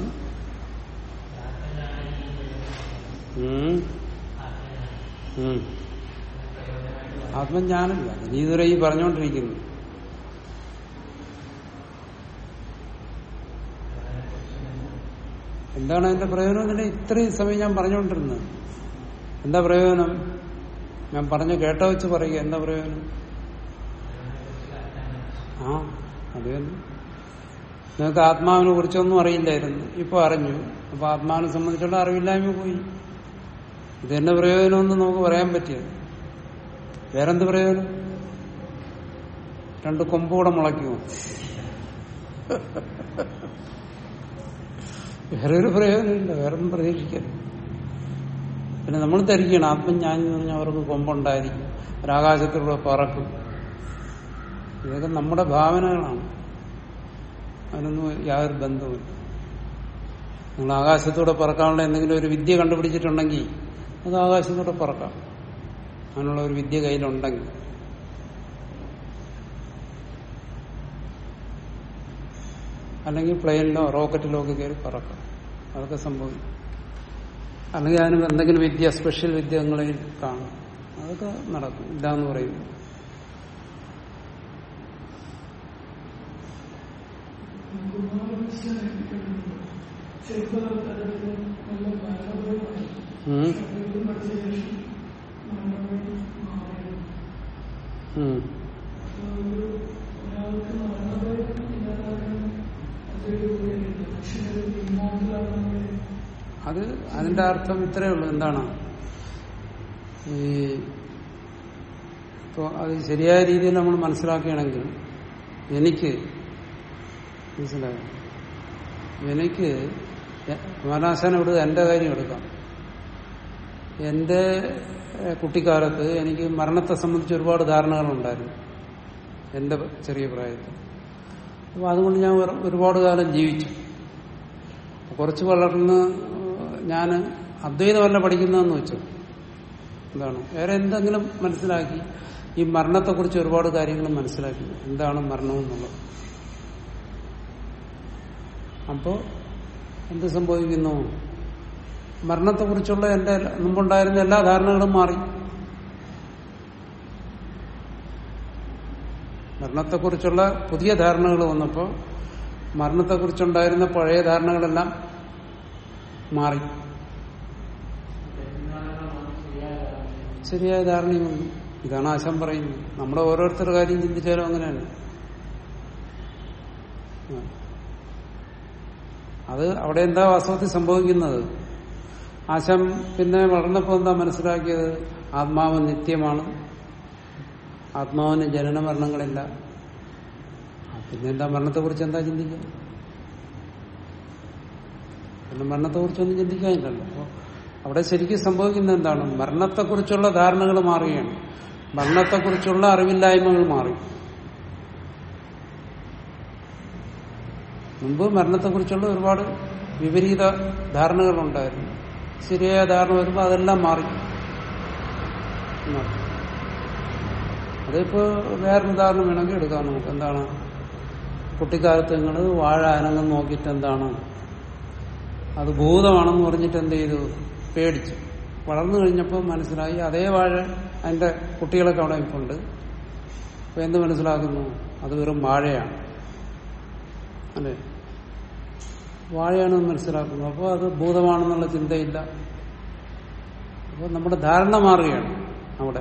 ഉം. ഉം. ആത്മജ്ഞാനമില്ല നീ ഇതുവരെ ഈ പറഞ്ഞുകൊണ്ടിരിക്കുന്നു എന്താണ് അതിന്റെ പ്രയോജനം എന്നിട്ട് ഇത്രയും സമയം ഞാൻ പറഞ്ഞുകൊണ്ടിരുന്നത് എന്താ പ്രയോജനം ഞാൻ പറഞ്ഞു കേട്ട വെച്ച് പറയുക എന്താ പ്രയോജനം ആ അത് തന്നെ നിങ്ങൾക്ക് ആത്മാവിനെ കുറിച്ചൊന്നും അറിയില്ലായിരുന്നു ഇപ്പൊ അറിഞ്ഞു അപ്പൊ ആത്മാവിനെ സംബന്ധിച്ചുള്ള അറിവില്ലായ്മ പോയി ഇതെന്നെ പ്രയോജനമൊന്നും നമുക്ക് പറയാൻ പറ്റിയത് വേറെന്ത് പ്രയോജനം രണ്ട് കൊമ്പൂടെ മുളയ്ക്കുമോ വേറെ ഒരു പ്രയോജനമില്ല വേറൊന്നും പ്രതീക്ഷിക്കരുത് പിന്നെ നമ്മൾ ധരിക്കണം ആത്മജ്ഞാനി എന്ന് പറഞ്ഞാൽ അവർക്ക് കൊമ്പുണ്ടായിരിക്കും ഒരാകാശത്തിലൂടെ പറക്കും ഇതൊക്കെ നമ്മുടെ ഭാവനകളാണ് അതിനൊന്നും യാതൊരു ബന്ധവുമില്ല നിങ്ങൾ ആകാശത്തൂടെ പറക്കാനുള്ള എന്തെങ്കിലും ഒരു വിദ്യ കണ്ടുപിടിച്ചിട്ടുണ്ടെങ്കിൽ അത് ആകാശത്തൂടെ പറക്കാം അതിനുള്ള ഒരു വിദ്യ കയ്യിലുണ്ടെങ്കിൽ അല്ലെങ്കിൽ പ്ലെയിനിലോ റോക്കറ്റിലോ ഒക്കെ കയറി പറക്കാം അതൊക്കെ സംഭവിക്കും അല്ലെങ്കിൽ അതിന് എന്തെങ്കിലും വിദ്യ സ്പെഷ്യൽ വിദ്യങ്ങളിൽ കാണും അതൊക്കെ നടക്കും ഇല്ലാന്ന് പറയുന്നു ഉം. ഉം. അത് അതിന്റെ അർത്ഥം ഇത്രയേ ഉള്ളൂ എന്താണ് ഈ ഇപ്പോ അത് ശരിയായ രീതിയിൽ നമ്മൾ മനസ്സിലാക്കുകയാണെങ്കിൽ എനിക്ക് മനസ്സിലായോ എനിക്ക് കുമാരാശാനം എടുത്ത് എന്റെ കാര്യം എടുക്കാം എന്റെ ഏഹ്, കുട്ടിക്കാലത്ത് എനിക്ക് മരണത്തെ സംബന്ധിച്ച് ഒരുപാട് ധാരണകളുണ്ടായിരുന്നു എന്റെ ചെറിയ പ്രായത്തിൽ അപ്പൊ അതുകൊണ്ട് ഞാൻ ഒരു- ഒരുപാട് കാലം ജീവിച്ചു കുറച്ച് വളർന്ന് ഞാൻ അദ്വൈതമല്ല പഠിക്കുന്നതെന്ന് വെച്ചു എന്താണ് വേറെ എന്തെങ്കിലും മനസ്സിലാക്കി ഈ മരണത്തെക്കുറിച്ച് ഒരുപാട് കാര്യങ്ങൾ മനസ്സിലാക്കി എന്താണ് മരണം എന്നുള്ളത് അപ്പോ എന്ത് സംഭവിക്കുന്നു മരണത്തെക്കുറിച്ചുള്ള എന്റെ മുമ്പുണ്ടായിരുന്ന എല്ലാ ധാരണകളും മാറി മരണത്തെക്കുറിച്ചുള്ള പുതിയ ധാരണകൾ വന്നപ്പോൾ മരണത്തെക്കുറിച്ചുണ്ടായിരുന്ന പഴയ ധാരണകളെല്ലാം മാറി ശരിയായ ധാരണയും വന്നു ഇതാണ് ആശം പറയുന്നത് നമ്മുടെ ഓരോരുത്തരുടെ കാര്യം ചിന്തിച്ചാലും അങ്ങനെയാണ് ആ. അത് അവിടെ എന്താ വാസ്തവത്തിൽ സംഭവിക്കുന്നത് ആശം പിന്നെ വളർന്നപ്പോ എന്താ മനസ്സിലാക്കിയത് ആത്മാവ് നിത്യമാണ് ആത്മാവിന് ജനന മരണങ്ങളില്ല ആ, പിന്നെ എന്താ മരണത്തെ കുറിച്ച് എന്താ ചിന്തിക്കുക കാരണം മരണത്തെക്കുറിച്ചൊന്നും ചിന്തിക്കാനില്ലല്ലോ അപ്പോൾ അവിടെ ശരിക്കും സംഭവിക്കുന്നത് എന്താണ് മരണത്തെക്കുറിച്ചുള്ള ധാരണകൾ മാറുകയാണ് മരണത്തെക്കുറിച്ചുള്ള അറിവില്ലായ്മകൾ മാറി മുമ്പ് മരണത്തെക്കുറിച്ചുള്ള ഒരുപാട് വിപരീത ധാരണകളുണ്ടായിരുന്നു ശരിയായ ധാരണ വരുമ്പോൾ അതെല്ലാം മാറി എന്നർത്ഥം. അതിപ്പോ വേറൊരു ഉദാഹരണം വേണമെങ്കിൽ എടുക്കാം നമുക്ക് എന്താണ് കുട്ടിക്കാലത്ത് നിങ്ങൾ വാഴ അനങ്ങം നോക്കിയിട്ട് എന്താണ് അത് ഭൂതമാണെന്ന് പറഞ്ഞിട്ട് എന്ത് ചെയ്തു പേടിച്ചു വളർന്നു കഴിഞ്ഞപ്പോൾ മനസ്സിലായി അതേ വാഴ അതിന്റെ കുട്ടികളൊക്കെ അവിടെ ഇപ്പുണ്ട് അപ്പൊ എന്ത് മനസ്സിലാക്കുന്നു അത് വെറും വാഴയാണ് അല്ലേ വാഴയാണെന്ന് മനസ്സിലാക്കുന്നു അപ്പോൾ അത് ഭൂതമാണെന്നുള്ള ചിന്തയില്ല അപ്പോൾ നമ്മുടെ ധാരണ മാറുകയാണ് അവിടെ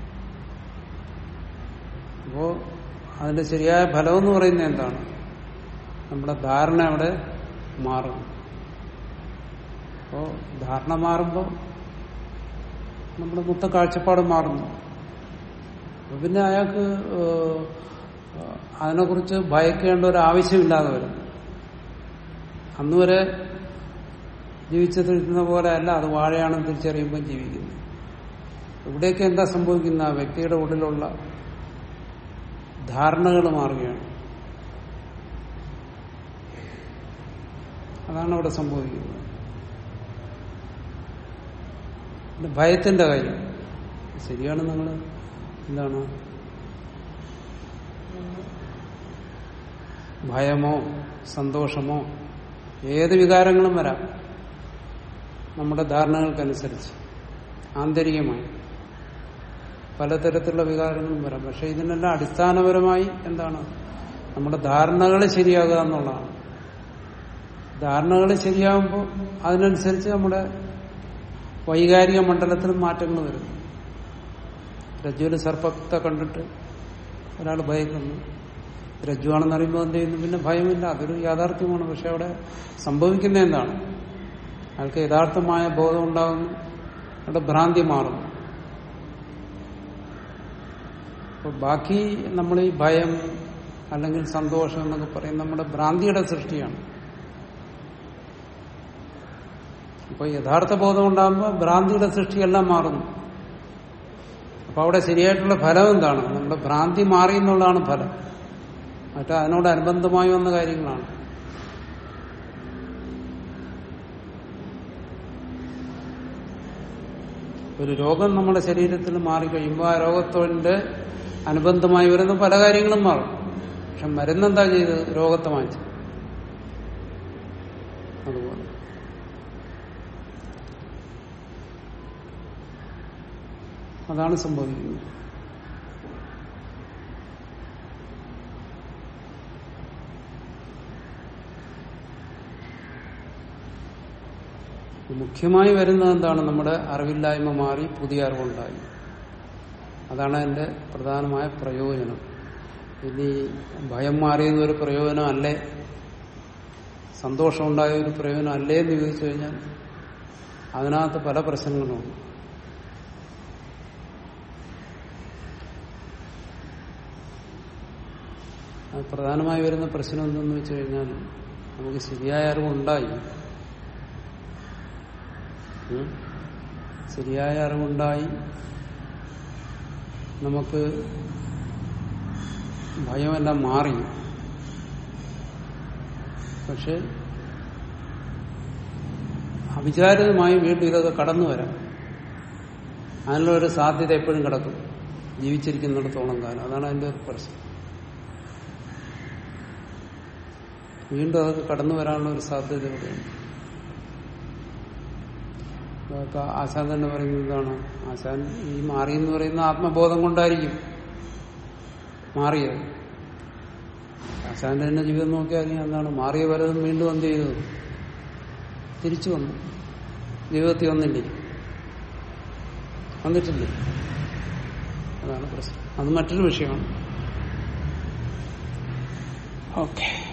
അപ്പോ അതിന്റെ ശരിയായ ഫലം എന്ന് പറയുന്നത് എന്താണ് നമ്മുടെ ധാരണ അവിടെ മാറും അപ്പോ ധാരണ മാറുമ്പോൾ നമ്മുടെ മൊത്ത കാഴ്ചപ്പാട് മാറുന്നു അപ്പൊ പിന്നെ അയാൾക്ക് ഏഹ്, അതിനെക്കുറിച്ച് ഭയക്കേണ്ട ഒരു ആവശ്യമില്ലാതെ വരും അന്ന് വരെ ജീവിച്ചിരുന്ന പോലെ അല്ല അത് വാഴയാണെന്ന് തിരിച്ചറിയുമ്പോൾ ജീവിക്കുന്നു ഇവിടെയൊക്കെ എന്താ സംഭവിക്കുന്ന ആ വ്യക്തിയുടെ ഉള്ളിലുള്ള ധാരണകൾ മാറുകയാണ് അതാണ് അവിടെ സംഭവിക്കുന്നത് പിന്നെ ഭയത്തിന്റെ കാര്യം ശരിയാണ് നിങ്ങൾ എന്താണ് ഭയമോ സന്തോഷമോ ഏത് വികാരങ്ങളും വരാം നമ്മുടെ ധാരണകൾക്കനുസരിച്ച് ആന്തരികമായി പലതരത്തിലുള്ള വികാരങ്ങളും വരാം പക്ഷെ ഇതിനെല്ലാം അടിസ്ഥാനപരമായി എന്താണ് നമ്മുടെ ധാരണകൾ ശരിയാകുക എന്നുള്ളതാണ് ധാരണകൾ ശരിയാകുമ്പോൾ അതിനനുസരിച്ച് നമ്മുടെ വൈകാരിക മണ്ഡലത്തിലും മാറ്റങ്ങൾ വരുന്നു രജ്ജുവിൽ സർപ്പത്തെ കണ്ടിട്ട് ഒരാൾ ഭയക്കുന്നു രജ്ജുവാണെന്ന് അറിയുമ്പോൾ എന്ത് ചെയ്യുന്നു പിന്നെ ഭയമില്ല അതൊരു യാഥാർത്ഥ്യമാണ് പക്ഷെ അവിടെ സംഭവിക്കുന്ന എന്താണ് അയാൾക്ക് യഥാർത്ഥമായ ബോധം ഉണ്ടാകുന്നു അവിടെ ഭ്രാന്തി മാറുന്നു അപ്പൊ ബാക്കി നമ്മൾ ഈ ഭയം അല്ലെങ്കിൽ സന്തോഷം എന്നൊക്കെ പറയും നമ്മുടെ ഭ്രാന്തിയുടെ സൃഷ്ടിയാണ് അപ്പൊ യഥാർത്ഥ ബോധം ഉണ്ടാകുമ്പോൾ ഭ്രാന്തിയുടെ സൃഷ്ടിയെല്ലാം മാറുന്നു അപ്പൊ അവിടെ ശരിയായിട്ടുള്ള ഫലം എന്താണ് നമ്മുടെ ഭ്രാന്തി മാറി എന്നുള്ളതാണ് ഫലം മറ്റേ അതിനോടനുബന്ധമായി വന്ന കാര്യങ്ങളാണ് ഒരു രോഗം നമ്മുടെ ശരീരത്തിൽ മാറിക്കഴിയുമ്പോൾ ആ രോഗത്തിന്റെ അനുബന്ധമായി വരുന്ന പല കാര്യങ്ങളും മാറും പക്ഷെ മരുന്നെന്താ ചെയ്ത് രോഗത്തെ മാറ്റി അതുപോലെ അതാണ് സംഭവിക്കുന്നത് മുഖ്യമായി വരുന്നത് എന്താണ് നമ്മുടെ അറിവില്ലായ്മ മാറി പുതിയ അറിവുണ്ടായി അതാണ് അതിന്റെ പ്രധാനമായ പ്രയോജനം ഇനി ഭയം മാറിയെന്ന ഒരു പ്രയോജനം അല്ലേ സന്തോഷമുണ്ടായ ഒരു പ്രയോജനം അല്ലേ എന്ന് ചോദിച്ചു കഴിഞ്ഞാൽ അതിനകത്ത് പല പ്രശ്നങ്ങളുണ്ട് അത് പ്രധാനമായി വരുന്ന പ്രശ്നം എന്തെന്ന് വെച്ച് കഴിഞ്ഞാൽ നമുക്ക് ശരിയായ അറിവുണ്ടായി ഉം? ശരിയായ അറിവുണ്ടായി നമുക്ക് ഭയമെല്ലാം മാറി പക്ഷെ അവിചാരിതമായി വീണ്ടും ഇതൊക്കെ കടന്നു വരാം അതിനുള്ള ഒരു സാധ്യത എപ്പോഴും കിടക്കും ജീവിച്ചിരിക്കുന്നിടത്തോളം കാലം അതാണ് അതിന്റെ ഒരു പ്രശ്നം വീണ്ടും അതൊക്കെ കടന്നു വരാനുള്ള ഒരു സാധ്യത ഇവിടെയുണ്ട് അതൊക്കെ ആശാൻ തന്നെ പറയുന്നത് എന്താണ് ആശാൻ ഈ മാറി എന്ന് പറയുന്ന ആത്മബോധം കൊണ്ടായിരിക്കും മാറിയത് ആശാന്റെ തന്നെ ജീവിതം നോക്കിയാൽ അറിയാം എന്താണ് മാറിയ പലതും വീണ്ടും എന്ത് ചെയ്തു തിരിച്ചു വന്നു ജീവിതത്തിൽ വന്നില്ലേ വന്നിട്ടില്ലേ അതാണ് പ്രശ്നം അത് മറ്റൊരു വിഷയമാണ് ഓക്കെ